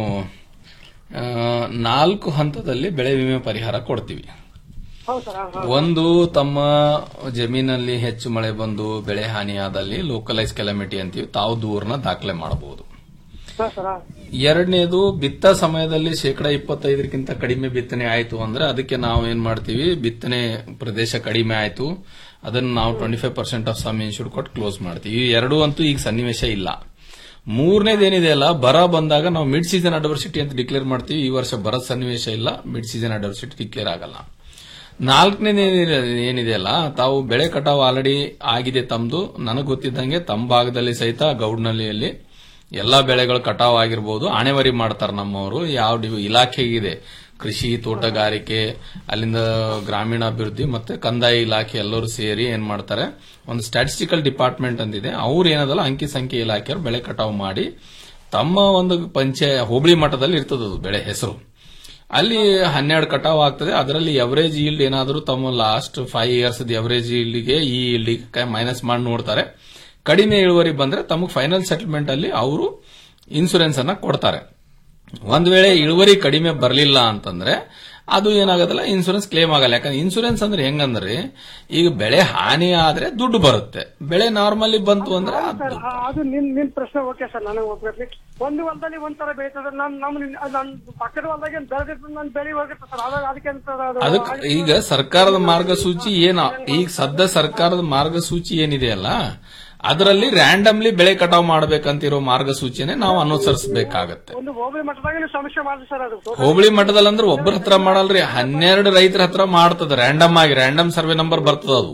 ಆ, ನಾಲ್ಕು ಹಂತದಲ್ಲಿ ಬೆಳೆ ವಿಮೆ ಪರಿಹಾರ ಕೊಡ್ತೀವಿ ಹೌದು ಸರ್ ಹಾ, ಹಾ. ಒಂದು ತಮ್ಮ ಜಮೀನಲ್ಲಿ ಹೆಚ್ಚು ಮಳೆ ಬಂದು ಬೆಳೆ ಹಾನಿಯಾದಲ್ಲಿ ಲೋಕಲೈಸ್ ಕೆಲಮಿಟಿ ಅಂತೀವಿ ತಾವು ದೂರನ ದಾಖಲೆ ಮಾಡಬಹುದು ಹಾ ಸರ್ ಹಾ. ಎರಡನೇದು ಬಿತ್ತ ಸಮಯದಲ್ಲಿ ಶೇಕಡ ಇಪ್ಪತ್ತೈದಕ್ಕಿಂತ ಕಡಿಮೆ ಬಿತ್ತನೆ ಆಯ್ತು ಅಂದ್ರೆ ಅದಕ್ಕೆ ನಾವು ಏನ್ ಮಾಡ್ತೀವಿ ಬಿತ್ತನೆ ಪ್ರದೇಶ ಕಡಿಮೆ ಆಯ್ತು ಅದನ್ನ ನಾವು twenty five percent of sum insure ಕೊಟ್ಟು ಕ್ಲೋಸ್ ಮಾಡ್ತೀವಿ ಈ ಎರಡೂ ಅಂತೂ ಈಗ ಸನ್ನಿವೇಶ ಇಲ್ಲ ಮೂರನೇದೇನಿದೆ ಅಲ್ಲ ಬರ ಬಂದಾಗ ನಾವು ಮಿಡ್ ಸೀಸನ್ ಅಡವರ್ಸಿಟಿ ಅಂತ ಡಿಕ್ಲೇರ್ ಮಾಡ್ತೀವಿ ಈ ವರ್ಷ ಬರದ ಸನ್ನಿವೇಶ ಇಲ್ಲ ಮಿಡ್ ಸೀಸನ್ ಅಡವರ್ಸಿಟಿ ಡಿಕ್ಲೇರ್ ಆಗಲ್ಲ ನಾಲ್ಕನೇ ಏನಿದೆ ಅಲ್ಲ ತಾವು ಬೆಳೆ ಕಟಾವು ಆಲ್ರೆಡಿ ಆಗಿದೆ ತಮ್ದು ನನಗೆ ಗೊತ್ತಿದ್ದಂಗೆ ತಮ್ಮ ಭಾಗದಲ್ಲಿ ಸಹಿತ ಗೌಡ್ನಳ್ಳಿಯಲ್ಲಿ ಎಲ್ಲಾ ಬೆಳೆಗಳು ಕಟಾವು ಆಗಿರ್ಬೋದು ಆಣೆವರಿ ಮಾಡ್ತಾರೆ ನಮ್ಮವರು ಯಾವ ಡಿ- ಇಲಾಖೆಗಿದೆ ಕೃಷಿ ತೋಟಗಾರಿಕೆ ಅಲ್ಲಿಂದ ಗ್ರಾಮೀಣಾಭಿವೃದ್ಧಿ ಮತ್ತೆ ಕಂದಾಯ ಇಲಾಖೆ ಎಲ್ಲರೂ ಸೇರಿ ಏನ್ ಮಾಡ್ತಾರೆ ಒಂದು ಸ್ಟ್ಯಾಟಿಸ್ಟಿಕಲ್ ಡಿಪಾರ್ಟ್ಮೆಂಟ್ ಅಂತಿದೆ ಅವ್ರು ಏನದಲ್ಲ ಅಂಕಿ ಸಂಖ್ಯೆ ಇಲಾಖೆಯವರು ಬೆಳೆ ಕಟಾವು ಮಾಡಿ ತಮ್ಮ ಒಂದು ಪಂಚಾಯ ಹೋಬಳಿ ಮಟ್ಟದಲ್ಲಿ ಇರ್ತದದು ಬೆಳೆ ಹೆಸರು ಅಲ್ಲಿ ಹನ್ನೆರಡು ಕಟಾವ್ ಆಗ್ತದೆ ಅದರಲ್ಲಿ ಎವರೇಜ್ ಈಲ್ಡ್ ಏನಾದರೂ ತಮ್ಮ ಲಾಸ್ಟ್ ಫೈವ್ ಇಯರ್ಸ್ ಎವರೇಜ್ ಈಲ್ಡ್ಗೆ ಈ ಈಲ್ಡ್ಗೆ ಮೈನಸ್ ಮಾಡಿ ನೋಡ್ತಾರೆ ಕಡಿಮೆ ಇಳುವರಿ ಬಂದ್ರೆ ತಮಗೆ ಫೈನಲ್ ಸೆಟಲ್ಮೆಂಟ್ ಅಲ್ಲಿ ಅವರು ಇನ್ಸೂರೆನ್ಸ್ ಅನ್ನ ಕೊಡ್ತಾರೆ ಒಂದ್ ವೇಳೆ ಇಳುವರಿ ಕಡಿಮೆ ಬರಲಿಲ್ಲ ಅಂತಂದ್ರೆ ಅದು ಏನಾಗೋದಿಲ್ಲ ಇನ್ಸೂರೆನ್ಸ್ ಕ್ಲೇಮ್ ಆಗಲ್ಲ ಯಾಕಂದ್ರೆ ಇನ್ಸೂರೆನ್ಸ್ ಅಂದ್ರೆ ಹೆಂಗಂದ್ರೆ ಈಗ ಬೆಳೆ ಹಾನಿ ಆದ್ರೆ ದುಡ್ಡು ಬರುತ್ತೆ ಬೆಳೆ ನಾರ್ಮಲಿ ಬಂತು ಅಂದ್ರೆ ಅದು ಸರ್ ಆ, ಅದು ನಿನ್ ನಿನ್ ಪ್ರಶ್ನೆ ಓಕೆ ಸರ್ ನನಗೆ ಒಪ್ಬೇಕು ಒಂದು ಹೊಲದಲ್ಲಿ ಒಂಥರ ಬೆಳೀತದೆ ನಮ್ ನಮ್ ನನ್ನ ಪಕ್ಕದ ಹೊಲದಾಗ ಬೆಳೆದಿರ್ತದೆ ನನ್ ಬೆಳೆ ಹೋಗಿರ್ತದೆ ಸರ್ ಅದಾಗ ಅದಕ್ಕೆ ಅಂತ ಅದು ಅದಕ್ಕೆ ಈಗ ಸರ್ಕಾರದ ಮಾರ್ಗಸೂಚಿ ಏನ ಈಗ ಸದ್ಯ ಸರ್ಕಾರದ ಮಾರ್ಗಸೂಚಿ ಏನಿದೆಯಲ್ಲ ಅದರಲ್ಲಿ ರ್ಯಾಂಡಮ್ಲಿ ಬೆಳೆ ಕಟಾವ್ ಮಾಡ್ಬೇಕಂತಿರೋ ಮಾರ್ಗಸೂಚಿನೇ ನಾವು ಅನುಸರಿಸಬೇಕಾಗತ್ತೆ ಒಂದು ಹೋಬಳಿ ಮಟ್ಟದಾಗ ನೀವು ಸಮಸ್ಯೆ ಮಾಡಿದ್ರಿ ಸರ್ ಅದು ಹೋಬಳಿ ಮಟ್ಟದಲ್ಲಿ ಅಂದ್ರೆ ಒಬ್ಬರ ಹತ್ರ ಮಾಡಲ್ರಿ ಹನ್ನೆರಡು ರೈತರ ಹತ್ರ ಮಾಡ್ತದ ರ್ಯಾಂಡಮ್ ಆಗಿ ರ್ಯಾಂಡಮ್ ಸರ್ವೆ ನಂಬರ್ ಬರ್ತದ ಅದು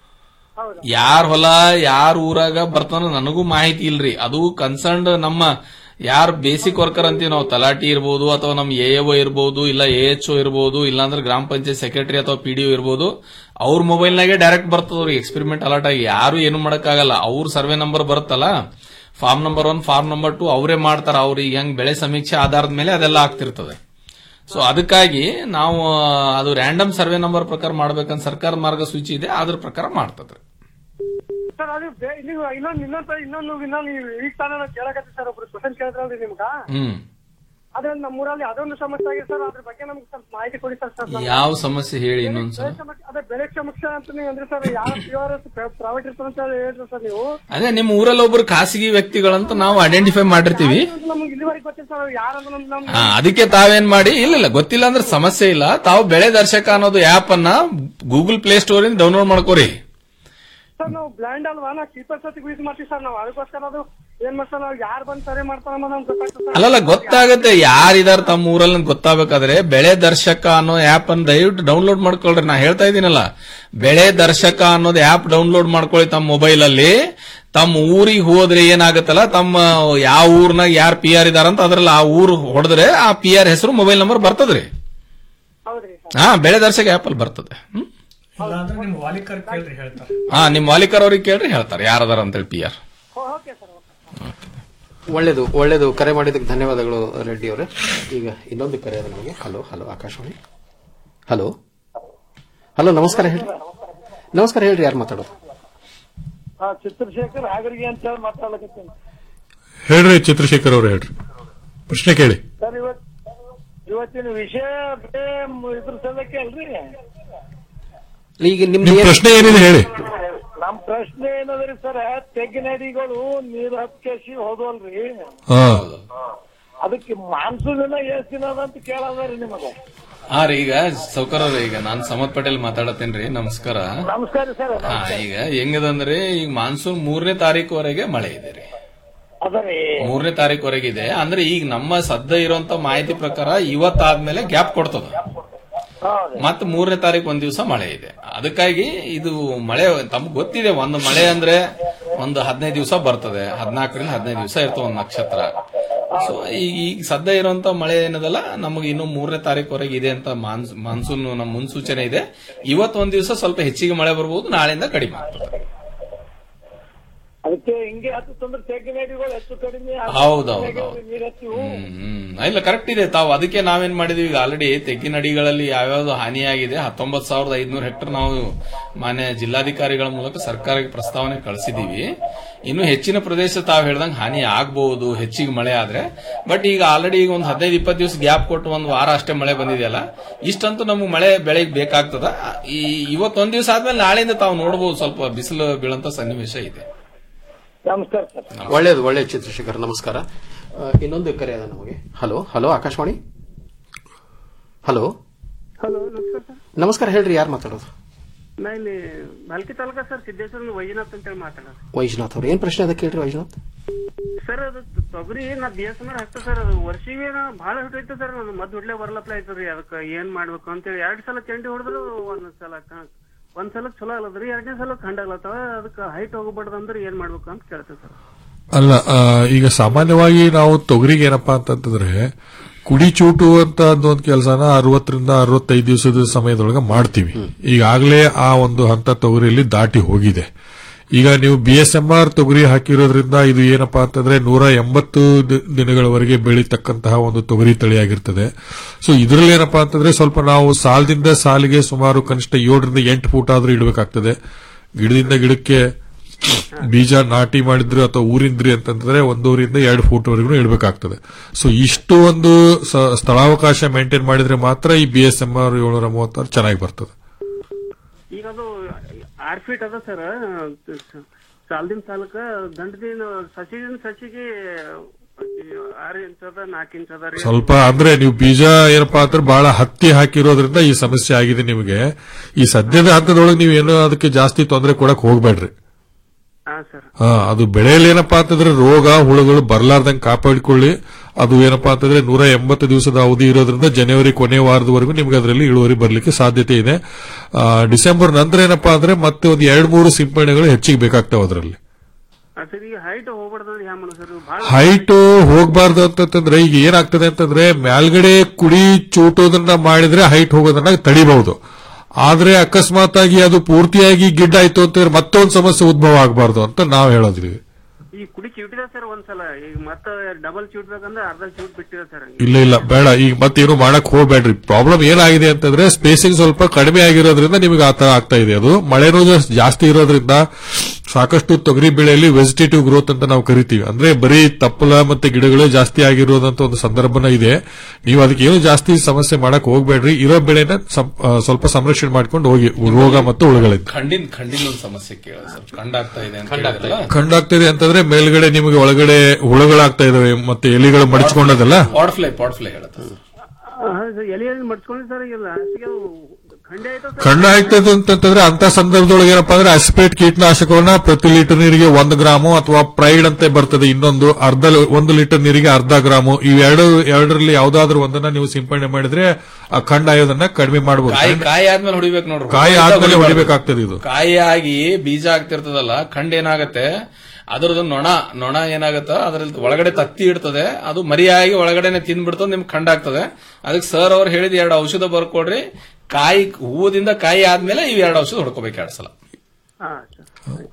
ಯಾರ್ ಹೊಲ ಯಾರ್ ಊರಾಗ ಬರ್ತಾನೋ ನನಗೂ ಮಾಹಿತಿ ಇಲ್ರಿ ಅದು ಕನ್ಸರ್ನ್ಡ್ ನಮ್ಮ ಯಾರ್ ಬೇಸಿಕ್ ವರ್ಕರ್ ಅಂತೀವಿ ನಾವು ತಲಾಟಿ ಇರ್ಬೋದು ಅಥವಾ ನಮ್ ಎಒ ಇರ್ಬೋದು ಇಲ್ಲ ಎ ಎಚ್ ಇರ್ಬೋದು ಇಲ್ಲಾಂದ್ರೆ ಗ್ರಾಮ ಪಂಚಾಯತ್ ಸೆಕ್ರೆಟರಿ ಅಥವಾ ಪಿಡಿಒ ಇರ್ಬೋದು ಅವ್ರ ಮೊಬೈಲ್ನಾಗೆ ಡೈರೆಕ್ಟ್ ಬರ್ತದ್ರಿ ಎಕ್ಸ್ಪೆರಿಮೆಂಟ್ ಅಲರ್ಟ್ ಆಗಿ ಯಾರು ಏನು ಮಾಡಕ್ಕಾಗಲ್ಲ ಅವ್ರ ಸರ್ವೆ ನಂಬರ್ ಬರುತ್ತಲ್ಲ form number one form number two ಅವರೇ ಮಾಡ್ತಾರ ಅವ್ರಿಗೆ ಹೆಂಗ್ ಬೆಳೆ ಸಮೀಕ್ಷೆ ಆಧಾರದ ಮೇಲೆ ಅದೆಲ್ಲ ಆಗ್ತಿರ್ತದೆ ಸೊ ಅದಕ್ಕಾಗಿ ನಾವು ಅದು ರ್ಯಾಂಡಮ್ ಸರ್ವೆ ನಂಬರ್ ಪ್ರಕಾರ ಮಾಡ್ಬೇಕಂತ ಸರ್ಕಾರ ಮಾರ್ಗಸೂಚಿ ಇದೆ ಅದ್ರ ಪ್ರಕಾರ ಮಾಡ್ತದ್ರಿ ಸರ್ ಅದು ಬೇ- ನೀವು ಇನ್ನೊಂದು ಇನ್ನೊಂದು ಇನ್ನೊಂದು ಇನ್ನೊಂದು ನೀವು ಈಗ ತಾನೇ ನಾನು ಕೇಳಕತ್ತಿ ಸರ್ ಒಬ್ರು ಕ್ವಶನ್ ಕೇಳಿದ್ರಲ್ರಿ ನಿಮ್ಗ ಹ್ಮ್ ಅದೇ ನಮ್ಮೂರಲ್ಲಿ ಅದೊಂದು ಸಮಸ್ಯೆ ಆಗಿದೆ ಸರ್ ಅದ್ರ ಬಗ್ಗೆ ನಮ್ಗೆ ಸ್ವಲ್ಪ ಮಾಹಿತಿ ಕೊಡಿ ಸರ್ ಸರ್ ನಮ್ಗೆ. ಯಾವ ಸಮಸ್ಯೆ ಹೇಳಿ ಇನ್ನೊಂದ್ಸಲ ಬೆಳೆ ಸಮಸ್ಯೆ- ಅದೇ ಬೆಳೆ ಸಮಸ್ಯೆ ಅಂತ ನೀವು ಅಂದ್ರೆ ಸರ್ ಯಾವ ಪ್ಯೂರ್ ಪ್ರೈವೇಟ್ ಇರ್ತದೆ ಅಂತ ಹೇಳಿ ಹೇಳ್ರಿ ಸರ್ ನೀವು ಅದೇ ನಿಮ್ಮ ಊರಲ್ಲಿ ಒಬ್ರು ಖಾಸಗಿ ವ್ಯಕ್ತಿಗಳಂತ ನಾವು ಐಡೆಂಟಿಫೈ ಮಾಡಿರ್ತೀವಿ ನಮ್ಗೆ ಇಲ್ಲಿವರೆಗೆ ಗೊತ್ತಿಲ್ಲ ಸರ್ ಯಾರಂದ್ರೆ ನಮ್ ನಮ್ ಹಾ ಅದಕ್ಕೆ ತಾವೇನ್ ಮಾಡಿ ಇಲ್ಲ ಇಲ್ಲ ಗೊತ್ತಿಲ್ಲ ಅಂದ್ರೆ ಸಮಸ್ಯೆ ಇಲ್ಲ ತಾವು ಬೆಳೆ ದರ್ಶಕ ಅನ್ನೋದು ಆಪ್ ಅನ್ನ ಗೂಗಲ್ ಪ್ಲೇ ಸ್ಟೋರ್ ಇಂದ ಡೌನ್ಲೋಡ್ ಮಾಡ್ಕೋರಿ ಸರ್ ನಾವು ಬ್ಲೈಂಡ್ ಅಲ್ವಾ ನಾವು ಕೀಪರ್ ಸತಿಗೆ ಯೂಸ್ ಮಾಡ್ತೀವಿ ಸರ್ ನಾವು ಅದಕ್ಕೋಸ್ಕರ ಅದು ಏನ್ ಮಾಡ್ತಾರೆ ನಾವು ಯಾರು ಬಂದ್ ಸರಿ ಮಾಡ್ತಾರ ಅನ್ನೋದು ನಮ್ಗೆ ಗೊತ್ತಾಗ್ತದೆ ಸರ್ ಅಲ್ಲಲ್ಲ ಗೊತ್ತಾಗತ್ತೆ ಯಾರಿದಾರ ತಮ್ಮ ಊರಲ್ಲಿ ಅಂತ ಗೊತ್ತಾಗಬೇಕಾದ್ರೆ ಬೆಳೆ ದರ್ಶಕ ಅನ್ನೋ ಆಪ್ ಅನ್ನು ದಯವಿಟ್ಟು ಡೌನ್ಲೋಡ್ ಮಾಡ್ಕೊಳ್ರಿ ನಾ ಹೇಳ್ತಾ ಇದ್ದೀನಲ್ಲ ಬೆಳೆ ದರ್ಶಕ ಅನ್ನೋದು ಆಪ್ ಡೌನ್ಲೋಡ್ ಮಾಡ್ಕೊಳ್ಳಿ ತಮ್ಮ ಮೊಬೈಲ್ ಅಲ್ಲಿ ತಮ್ಮ ಊರಿಗೆ ಹೋದ್ರೆ ಏನಾಗತ್ತಲ್ಲ ತಮ್ಮ ಯಾವ ಊರ್ನಾಗ ಯಾರು ಪಿ ಆರ್ ಇದಾರಂತ ಅದ್ರಲ್ಲಿ ಆ ಊರು ಹೊಡೆದ್ರೆ ಆ ಪಿ ಆರ್ ಹೆಸರು ಮೊಬೈಲ್ ನಂಬರ್ ಬರ್ತದ್ರಿ ಹಾ ಬೆಳೆ ದರ್ಶಕ ಆಪ್ ಅಲ್ಲಿ ಬರ್ತದೆ ಹ್ಮ್? ಇಲ್ಲಾಂದ್ರೆ ನಿಮ್ ವಾಲಿಕರ್ ಕೇಳ್ರಿ ಹೇಳ್ತಾರೆ ಹಾ ನಿಮ್ ಮಾಲೀಕರ್ ಅವ್ರಿಗೆ ಕೇಳ್ರಿ ಹೇಳ್ತಾರೆ ಯಾರದಾರ ಅಂತೇಳಿ ಪಿ ಆರ್ ಓಕೆ ಸರ್ ಒಳ್ಳೇದು ಒಳ್ಳೇದು ಕರೆ ಮಾಡಿದ್ದಕ್ಕೆ ಧನ್ಯವಾದಗಳು ರೆಡ್ಡಿ ಅವರೇ ಈಗ ಇನ್ನೊಂದು ಕರೆ ಅದ ನಮಗೆ hello hello Akashvani hello hello ನಮಸ್ಕಾರ ಹೇಳ್ರಿ ನಮಸ್ಕಾರ ಹೇಳ್ರಿ ಯಾರು ಮಾತಾಡೋದು ಹಾ ಚಿತ್ರಶೇಖರ್ ಹಾಗರಿಗೆ ಅಂತ ಹೇಳಿ ಮಾತಾಡಕತ್ತೀನಿ ಹೇಳ್ರಿ ಚಂದ್ರಶೇಖರ್ ಅವ್ರು ಹೇಳ್ರಿ ಪ್ರಶ್ನೆ ಕೇಳಿ ಸರ್ ಇವತ್ ಇವತ್ತಿನ ವಿಷಯ ಬರೇ ಮ್- ಇದ್ರ ಸಲಕ್ಕೆ ಅಲ್ರಿ ಈಗ ನಿಮ್ದು ನಿಮ್ ಏನ್- ಪ್ರಶ್ನೆ ಏನಿದೆ ಹೇಳಿ ನಮ್ ಪ್ರಶ್ನೆ ಏನದ್ರಿ ಸರ್ ತೆಗ್ಗಿನಡಿಗಳು ನೀರ್ ಹತ್ಕೇಸಿ ಹೋದವಲ್ರಿ ಹಾ ಅದಕ್ಕೆ ಮಾನ್ಸೂನ್ ಎಷ್ಟ್ ದಿನ ಅದ ಅಂತ ಕೇಳದ್ರಿ ನಿಮಗ ಹಾ ರೀ ಈಗ ಸೌಕರ್ ಅವ್ರೆ, ಈಗ ನಾನ್ ಸಮತ್ ಪಟೇಲ್ ಮಾತಾಡತ್ತೇನ್ರಿ ನಮಸ್ಕಾರ ನಮಸ್ಕಾರ ಸರ್ ಹಾ ಈಗ ಹೆಂಗದಂದ್ರೆ ಈಗ ಮಾನ್ಸೂನ್ ಮೂರನೇ ತಾರೀಕುವರೆಗೆ ಮಳೆ ಇದೆ ರೀ ಅದರಿ ಮೂರನೇ ತಾರೀಕುವರೆಗೆ ಇದೆ ಅಂದ್ರೆ ಈಗ ನಮ್ಮ ಸದ್ಯ ಇರುವಂತ ಮಾಹಿತಿ ಪ್ರಕಾರ ಇವತ್ತಾದ್ಮೇಲೆ ಗ್ಯಾಪ್ ಕೊಡ್ತದ ಮತ್ ಮೂರನೇ ತಾರೀಕು ಒಂದ್ ದಿವಸ ಮಳೆ ಇದೆ ಅದಕ್ಕಾಗಿ ಇದು ಮಳೆ ತಮ್ಗೆ ಗೊತ್ತಿದೆ ಒಂದು ಮಳೆ ಅಂದ್ರೆ ಒಂದು ಹದಿನೈದು ದಿವಸ ಬರ್ತದೆ ಹದಿನಾಲ್ಕರಿಂದ ಹದಿನೈದು ದಿವಸ ಇರ್ತದೆ ಒಂದು ನಕ್ಷತ್ರ ಸೊ ಈಗ ಈಗ ಸದ್ಯ ಇರುವಂತ ಮಳೆ ಏನದಲ್ಲ ನಮಗೆ ಇನ್ನು ಮೂರನೇ ತಾರೀಕುವರೆಗೆ ಇದೆ ಅಂತ ಮಾನ್ಸ್ ಮಾನ್ಸೂನ್ ನಮ್ಮ ಮುನ್ಸೂಚನೆ ಇದೆ ಇವತ್ತು ಒಂದ್ ದಿವಸ ಸ್ವಲ್ಪ ಹೆಚ್ಚಿಗೆ ಮಳೆ ಬರ್ಬೋದು ನಾಳೆಯಿಂದ ಕಡಿಮೆ ಆಗ್ತದೆ ಅದಕ್ಕೆ ಹಿಂಗೆ ಹತ್ತಂದ್ರೆ ತೆಗ್ಗಿನಡಿಗಳು ಹೆಚ್ಚು ಕಡಿಮೆ ಹೌದೌದು. ನೀರ್ ಹತ್ತಿ ಹ್ಮ್ ಇಲ್ಲ ಕರೆಕ್ಟ್ ಇದೆ ತಾವು ಅದಕ್ಕೆ ನಾವೇನ್ ಮಾಡಿದೀವಿ ಈಗ ಆಲ್ರೆಡಿ ತೆಗ್ಗಿನಡಿಗಳಲ್ಲಿ ಯಾವ್ಯಾವ್ದು ಹಾನಿಯಾಗಿದೆ ಹತ್ತೊಂಬತ್ತು ಸಾವಿರದ ಐದ್ನೂರು ಹೆಕ್ಟರ್ ನಾವು ಮಾನ್ಯ ಜಿಲ್ಲಾಧಿಕಾರಿಗಳ ಮೂಲಕ ಸರ್ಕಾರಕ್ಕೆ ಪ್ರಸ್ತಾವನೆ ಕಳಿಸಿದೀವಿ ಇನ್ನು ಹೆಚ್ಚಿನ ಪ್ರದೇಶ ತಾವು ಹೇಳ್ದಂಗೆ ಹಾನಿ ಆಗ್ಬಹುದು ಹೆಚ್ಚಿಗೆ ಮಳೆ ಆದ್ರೆ ಬಟ್ ಈಗ ಆಲ್ರೆಡಿ ಈಗ ಒಂದು ಹದಿನೈದು ಇಪ್ಪತ್ತು ದಿವಸ ಗ್ಯಾಪ್ ಕೊಟ್ಟು ಒಂದು ವಾರ ಅಷ್ಟೇ ಮಳೆ ಬಂದಿದೆಯಲ್ಲ ಇಷ್ಟಂತೂ ನಮ್ಗೆ ಮಳೆ ಬೆಳೆಗೆ ಬೇಕಾಗ್ತದ ಈ ಇವತ್ತೊಂದ್ ದಿವಸ ಆದ್ಮೇಲೆ ನಾಳೆಯಿಂದ ತಾವು ನೋಡಬಹುದು ಸ್ವಲ್ಪ ಬಿಸಿಲು ಬೀಳಂತ ಸನ್ನಿವೇಶ ಇದೆ ನಮಸ್ಕಾರ ಸರ್ ಒಳ್ಳೇದು ಒಳ್ಳೇದು ಚಂದ್ರಶೇಖರ್ ನಮಸ್ಕಾರ ಆ, ಇನ್ನೊಂದು ಕರೆ ಅದ ನಮಗೆ hello hello Akashvani hello hello ನಮಸ್ಕಾರ ಸರ್ ನಮಸ್ಕಾರ ಹೇಳ್ರಿ ಯಾರು ಮಾತಾಡೋದು ನಾ ಇಲ್ಲಿ ನಾಲ್ಕಿ ತಾಲೂಕ ಸರ್ ಸಿದ್ದೇಶ್ವರ ವೈಜನಾಥ್ ಅಂತ ಹೇಳಿ ಮಾತಾಡೋದು ವೈಜ್ನಾಥ್ ಅವ್ರು ಏನ್ ಪ್ರಶ್ನೆ ಅದ ಕೇಳ್ರಿ ವೈಜ್ನಾಥ್ ಸರ್ ಅದು ತೊಗರಿ ನಾ ಬಿ ಎಸ್ ಎನ್ ಹಾಕ್ತ ಸರ್ ಅದು ವರ್ಷಿಗೆ ನಾ ಭಾಳ ಹೊಟ್ಟೈತೆ ಸರ್ ಅದು ಮದ್ ಹೊಡ್ಲೆ ಬರ್ಲಪ್ಲ ಆಯ್ತದ್ರಿ ಅದಕ್ಕೆ ಏನ್ ಮಾಡ್ಬೇಕು ಅಂತೇಳಿ ಎರಡ್ ಸಲ ಚಂಡಿ ಹೊಡೆದ್ರು ಒಂದ್ ಸಲ ಕ- ಒಂದ್ ಸಲ ಚಲೋ ಆಗಲದ್ರಿ ಎರಡನೇ ಸಲ ಖಂಡ ಆಗ್ಲತ್ತವ ಅದಕ್ಕೆ ಹೈಟ್ ಹೋಗಬಾರ್ದು ಅಂದ್ರೆ ಏನ್ ಮಾಡ್ಬೇಕು ಅಂತ ಕೇಳ್ತೇವೆ ಸರ್ ಅಲ್ಲ ಆ, ಈಗ ಸಾಮಾನ್ಯವಾಗಿ ನಾವು ತೊಗರಿಗೆ ಏನಪ್ಪಾ ಅಂತಂತಂದ್ರೆ ಕುಡಿ ಚೂಟು ಅಂತ ಒಂದು ಕೆಲಸನ ಅರವತ್ತರಿಂದ ಅರವತ್ತೈದು ದಿವಸದ ಸಮಯದೊಳಗೆ ಮಾಡ್ತೀವಿ ಈಗಾಗಲೇ ಆ ಒಂದು ಹಂತ ತೊಗರಿಯಲ್ಲಿ ದಾಟಿ ಹೋಗಿದೆ ಈಗ ನೀವು ಬಿ ಎಸ್ ಎಂ ಆರ್ ತೊಗರಿ ಹಾಕಿರೋದ್ರಿಂದ ಇದು ಏನಪ್ಪಾ ಅಂತಂದ್ರೆ ನೂರ ಎಂಬತ್ತು ದಿ- ದಿನಗಳವರೆಗೆ ಬೆಳೀತಕ್ಕಂತಹ ಒಂದು ತೊಗರಿ ತಳಿಯಾಗಿರ್ತದೆ ಸೊ ಇದರಲ್ಲಿ ಏನಪ್ಪಾ ಅಂತಂದ್ರೆ ಸ್ವಲ್ಪ ನಾವು ಸಾಲದಿಂದ ಸಾಲಿಗೆ ಸುಮಾರು ಕನಿಷ್ಠ ಏಳರಿಂದ ಎಂಟು ಫೂಟ್ ಆದ್ರೂ ಇಡಬೇಕಾಗ್ತದೆ ಗಿಡದಿಂದ ಗಿಡಕ್ಕೆ ಬೀಜ ನಾಟಿ ಮಾಡಿದ್ರಿ ಅಥವಾ ಊರಿಂದ್ರಿ ಅಂತಂದ್ರೆ ಒಂದೂರಿಂದ ಎರಡು ಫೂಟ್ ವರೆಗೂ ಇಡಬೇಕಾಗ್ತದೆ ಸೊ ಇಷ್ಟು ಒಂದು ಸ- ಸ್ಥಳಾವಕಾಶ ಮೇಂಟೈನ್ ಮಾಡಿದ್ರೆ ಮಾತ್ರ ಈ ಬಿ ಎಸ್ ಎಂ ಆರ್ ಏಳ್ನೂರ ಮೂವತ್ತಾರು ಚೆನ್ನಾಗಿ ಬರ್ತದೆ ಈಗ ಅದು ಆರ್ ಫೀಟ್ ಅದ ಸರ್ ಸಾಲದಿನ ಸಾಲಕ್ಕ ದಂಡದಿನ ಸಸಿದಿನ ಸಸಿಗೆ ಆರು ಇಂಚ್ ಅದ ನಾಲ್ಕು ಇಂಚ್ ಅದ ರೀ ಸ್ವಲ್ಪ ಅಂದ್ರೆ ನೀವು ಬೀಜ ಏನಪ್ಪಾ ಅಂದ್ರೆ ಬಹಳ ಹತ್ತಿ ಹಾಕಿರೋದ್ರಿಂದ ಈ ಸಮಸ್ಯೆ ಆಗಿದೆ ನಿಮಗೆ ಈ ಸದ್ಯದ ಹಂತದೊಳಗೆ ನೀವೇನು ಅದಕ್ಕೆ ಜಾಸ್ತಿ ತೊಂದರೆ ಕೊಡಕ್ ಹೋಗ್ಬೇಡ್ರಿ ಹಾ ಸರ್ ಹಾ ಅದು ಬೆಳೆಯಲ್ಲಿ ಏನಪ್ಪಾ ಅಂತಂದ್ರೆ ರೋಗ ಹುಳುಗಳು ಬರ್ಲಾರ್ದಂಗೆ ಕಾಪಾಡಿಕೊಳ್ಳಿ ಅದು ಏನಪ್ಪಾ ಅಂತಂದ್ರೆ ನೂರ ಎಂಬತ್ತು ದಿವಸದ ಅವಧಿ ಇರೋದ್ರಿಂದ ಜನವರಿ ಕೊನೆ ವಾರದವರೆಗೂ ನಿಮ್ಗೆ ಅದರಲ್ಲಿ ಇಳುವರಿ ಬರಲಿಕ್ಕೆ ಸಾಧ್ಯತೆ ಇದೆ ಆ, ಡಿಸೆಂಬರ್ ನಂತರ ಏನಪ್ಪಾ ಅಂದ್ರೆ ಮತ್ತೆ ಒಂದು ಎರಡು ಮೂರು ಸಿಂಪಡಣೆಗಳು ಹೆಚ್ಚಿಗೆ ಬೇಕಾಗ್ತಾವ ಅದರಲ್ಲಿ ಸರ್ ಈಗ ಹೈಟ್ ಹೋಗ್ಬಾರ್ದು ಅಂದ್ರೆ ಹ್ಯಾಂಗ ಮಾಡೋದು ಸರ್ ಭಾಳ ಹೈಟ್ ಹೋಗಬಾರ್ದು ಅಂತಂದ್ರೆ ಈಗ ಏನಾಗ್ತದೆ ಅಂತಂದ್ರೆ ಮೇಲ್ಗಡೆ ಕುಡಿ ಚೂಟೋದನ್ನ ಮಾಡಿದ್ರೆ ಹೈಟ್ ಹೋಗೋದನ್ನ ತಡಿಬಹುದು ಆದ್ರೆ ಅಕಸ್ಮಾತ್ ಆಗಿ ಅದು ಪೂರ್ತಿಯಾಗಿ ಗಿಡ್ಡ ಆಯ್ತು ಅಂತಂದ್ರೆ ಮತ್ತೊಂದು ಸಮಸ್ಯೆ ಉದ್ಭವ ಆಗಬಾರ್ದು ಅಂತ ನಾವು ಹೇಳೋದ್ರಿ ಈ ಕುಡಿ ಚಿಟಿದೆ ಸರ್ ಒಂದ್ಸಲ ಈಗ ಮತ್ತೆ ಡಬಲ್ ಚಿಟ್ಬೇಕಂದ್ರೆ ಅರ್ಧ ಚಿಟ್ ಬಿಟ್ಟಿದೆ ಸರ್ ಇಲ್ಲ ಇಲ್ಲ ಬೇಡ ಈಗ ಮತ್ತೇನು ಮಾಡಕ್ ಹೋಗ್ಬೇಡ್ರಿ ಪ್ರಾಬ್ಲಮ್ ಏನಾಗಿದೆ ಅಂತಂದ್ರೆ ಸ್ಪೇಸಿಂಗ್ ಸ್ವಲ್ಪ ಕಡಿಮೆ ಆಗಿರೋದ್ರಿಂದ ನಿಮಗೆ ಆತರ ಆಗ್ತಾ ಇದೆ ಅದು ಮಳೆನೂ ಜಾಸ್- ಜಾಸ್ತಿ ಇರೋದ್ರಿಂದ ಸಾಕಷ್ಟು ತೊಗರಿ ಬೆಳೆಯಲ್ಲಿ ವೆಜಿಟೇಟಿವ್ ಗ್ರೋತ್ ಅಂತ ನಾವು ಕರಿತೀವಿ ಅಂದ್ರೆ ಬರೀ ತಪ್ಪಲ ಮತ್ತೆ ಗಿಡಗಳೇ ಜಾಸ್ತಿ ಆಗಿರೋದಂತ ಒಂದು ಸಂದರ್ಭನ ಇದೆ ನೀವು ಅದಕ್ಕೆ ಏನು ಜಾಸ್ತಿ ಸಮಸ್ಯೆ ಮಾಡಕ್ ಹೋಗ್ಬೇಡ್ರಿ ಇರೋ ಬೆಳೆನ ಸಂ- ಆ, ಸ್ವಲ್ಪ ಸಂರಕ್ಷಣೆ ಮಾಡ್ಕೊಂಡು ಹೋಗಿ ರೋಗ ಮತ್ತು ಹುಳುಗಳಿಂದ ಖಂಡಿನ ಖಂಡಿನ ಒಂದು ಸಮಸ್ಯೆ ಕೇಳ ಸರ್ ಕಂಡಾಗ್ತಾ ಇದೆ ಅಂತ ಹೇಳಿದ್ರಲ್ಲ ಕಂಡಾಗ್ತಿದೆ ಅಂತಂದ್ರೆ ಮೇಲ್ಗಡೆ ನಿಮಗೆ ಒಳಗಡೆ ಹುಳುಗಳಾಗ್ತಾ ಇದಾವೆ ಮತ್ತೆ ಎಲೆಗಳು ಮಡಚ್ಕೊಂಡದಲ್ಲ ಪಾಡ್ ಫ್ಲೈ ಪಾಡ್ ಫ್ಲೈ ಹೇಳುತ್ತೆ ಎಲೆ ಮಡ್ಸ್ಕೊಂಡಿ ಸರ್ ಈಗ ಲಾಸ್ಟಿಗೆ ಅದು ಖಂಡೆ ಆಯ್ತು ಸರ್ ಕಣ್ಣು ಆಗ್ತದೆ ಅಂತಂದ್ರೆ ಅಂತ ಸಂದರ್ಭದೊಳಗೆ ಏನಪ್ಪಾ ಅಂದ್ರೆ ಅಸ್ಪೇಟ್ ಕೀಟನಾಶಕವನ್ನ ಪ್ರತಿ ಲೀಟರ್ ನೀರಿಗೆ ಒಂದು ಗ್ರಾಮು ಅಥವಾ ಪ್ರೈಡ್ ಅಂತ ಬರ್ತದೆ ಇನ್ನೊಂದು ಅರ್ಧ ಲಿ- ಒಂದು ಲೀಟರ್ ನೀರಿಗೆ ಅರ್ಧ ಗ್ರಾಮು ಇವೆರಡು ಎರಡರಲ್ಲಿ ಯಾವ್ದಾದ್ರು ಒಂದನ್ನ ನೀವು ಸಿಂಪಡಣೆ ಮಾಡಿದ್ರೆ ಆ ಕಣ್ಣು ಆಯೋದನ್ನ ಕಡಿಮೆ ಮಾಡಬಹುದು ಕಾಯಿ ಕಾಯಿ ಆದ್ಮೇಲೆ ಹೊಡಿಬೇಕು ನೋಡ್ರಿ ಕಾಯಿ ಆದ್ಮೇಲೆ ಹೊಡಿಬೇಕಾಗ್ತದೆ ಇದು ಕಾಯಿ ಆಗಿ ಬೀಜ ಆಗ್ತಿರ್ತದಲ್ಲ ಖಂಡ ಏನಾಗತ್ತೆ ಅದರದ್ದು ನೊಣ ನೊಣ ಏನಾಗತ್ತ ಅದ್ರಲ್ಲಿ ಒಳಗಡೆ ತತ್ತಿ ಇಡ್ತದೆ ಅದು ಮರಿಯಾಗಿ ಒಳಗಡೆನೆ ತಿಂದ್ಬಿಡ್ತದೆ ನಿಮ್ಗೆ ಖಂಡ ಆಗ್ತದೆ ಅದಕ್ಕೆ ಸರ್ ಅವ್ರು ಹೇಳಿದ ಎರಡು ಔಷಧ ಬರ್ಕೊಡ್ರಿ ಕಾಯಿ ಹೂವದಿಂದ ಕಾಯಿ ಆದ್ಮೇಲೆ ಇವ್ ಎರಡು ಔಷಧ ಹೊಡ್ಕೋಬೇಕು ಎರಡು ಸಲ ಹಾ ಸರ್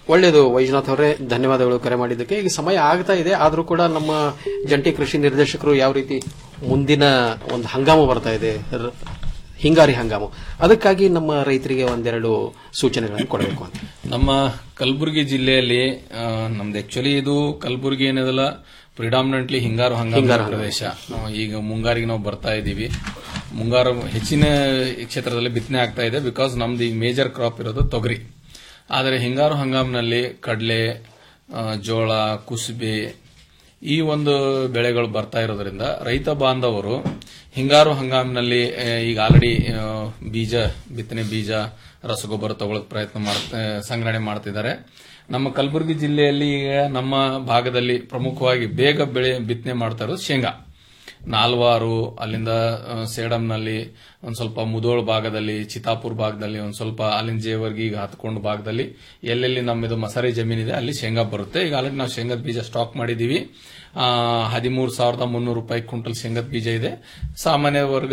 ಒಳ್ಳೆಯದು ವೈಜನಾಥ್ ಅವರೇ ಧನ್ಯವಾದಗಳು ಕರೆ ಮಾಡಿದ್ದಕ್ಕೆ ಈಗ ಸಮಯ ಆಗ್ತಾ ಇದೆ ಆದರೂ ಕೂಡ ನಮ್ಮ ಜಂಟಿ ಕೃಷಿ ನಿರ್ದೇಶಕರು ಯಾವ ರೀತಿ ಮುಂದಿನ ಒಂದು ಹಂಗಾಮು ಬರ್ತಾ ಇದೆ ರ- ಹಿಂಗಾರಿ ಹಂಗಾಮು ಅದಕ್ಕಾಗಿ ನಮ್ಮ ರೈತರಿಗೆ ಒಂದೆರಡು ಸೂಚನೆಗಳನ್ನು ಕೊಡಬೇಕು ಅಂತ ನಮ್ಮ ಕಲಬುರಗಿ ಜಿಲ್ಲೆಯಲ್ಲಿ ಆ, ನಮ್ದು ಆಕ್ಚುಲಿ ಇದು ಕಲಬುರಗಿ ಏನದಲ್ಲ ಪ್ರಿಡಾಮಿನೆಂಟ್ಲಿ ಹಿಂಗಾರು ಹಂಗಾಮ ಹಿಂಗಾರು ಹಂಗಾಮು. ಪ್ರದೇಶ ಆ, ಈಗ ಮುಂಗಾರಿಗೆ ನಾವು ಬರ್ತಾ ಇದ್ದೀವಿ ಮುಂಗಾರು ಹೆಚ್ಚಿನ ಕ್ಷೇತ್ರದಲ್ಲಿ ಬಿತ್ತನೆ ಆಗ್ತಾ ಇದೆ ಬಿಕಾಸ್ ನಮ್ದು ಈಗ ಮೇಜರ್ ಕ್ರಾಪ್ ಇರೋದು ತೊಗರಿ ಆದರೆ ಹಿಂಗಾರು ಹಂಗಾಮಿನಲ್ಲಿ ಕಡಲೆ ಆ, ಜೋಳ ಕುಸುಬೆ ಈ ಒಂದು ಬೆಳೆಗಳು ಬರ್ತಾ ಇರೋದ್ರಿಂದ ರೈತ ಬಾಂಧವರು ಹಿಂಗಾರು ಹಂಗಾಮಿನಲ್ಲಿ ಆ, ಈಗ ಆಲ್ರೆಡಿ ಬೀಜ ಬಿತ್ತನೆ ಬೀಜ ರಸಗೊಬ್ಬರ ತಗೊಳ್ಳೋಕೆ ಪ್ರಯತ್ನ ಮಾಡ್ತಾ ಸಂಗ್ರಹಣೆ ಮಾಡ್ತಿದ್ದಾರೆ ನಮ್ಮ ಕಲಬುರಗಿ ಜಿಲ್ಲೆಯಲ್ಲಿ ಈಗ ನಮ್ಮ ಭಾಗದಲ್ಲಿ ಪ್ರಮುಖವಾಗಿ ಬೇಗ ಬೆಳೆ ಬಿತ್ತನೆ ಮಾಡ್ತಾ ಇರೋದು ಶೇಂಗಾ ನಾಲ್ವಾರು ಅಲ್ಲಿಂದ ಆ, ಸೇಡಂನಲ್ಲಿ ಒಂದ್ ಸ್ವಲ್ಪ ಮುದೋಳ್ ಭಾಗದಲ್ಲಿ ಚಿತಾಪುರ್ ಭಾಗದಲ್ಲಿ ಒಂದ್ ಸ್ವಲ್ಪ ಅಲ್ಲಿಂದ ಜೇವರ್ಗಿ ಈಗ ಹತ್ಕೊಂಡು ಭಾಗದಲ್ಲಿ ಎಲ್ಲೆಲ್ಲಿ ನಮ್ಮದು ಮಸಾರಿ ಜಮೀನಿದೆ ಅಲ್ಲಿ ಶೇಂಗಾ ಬರುತ್ತೆ ಈಗ ಆಲ್ರೆಡಿ ನಾವು ಶೇಂಗಾದ ಬೀಜ ಸ್ಟಾಕ್ ಮಾಡಿದೀವಿ ಹದಿಮೂರು ಸಾವಿರದ ಮುನ್ನೂರು ರೂಪಾಯಿ ಕ್ವಿಂಟಲ್ ಶೇಂಗಾದ ಬೀಜ ಇದೆ ಸಾಮಾನ್ಯ ವರ್ಗ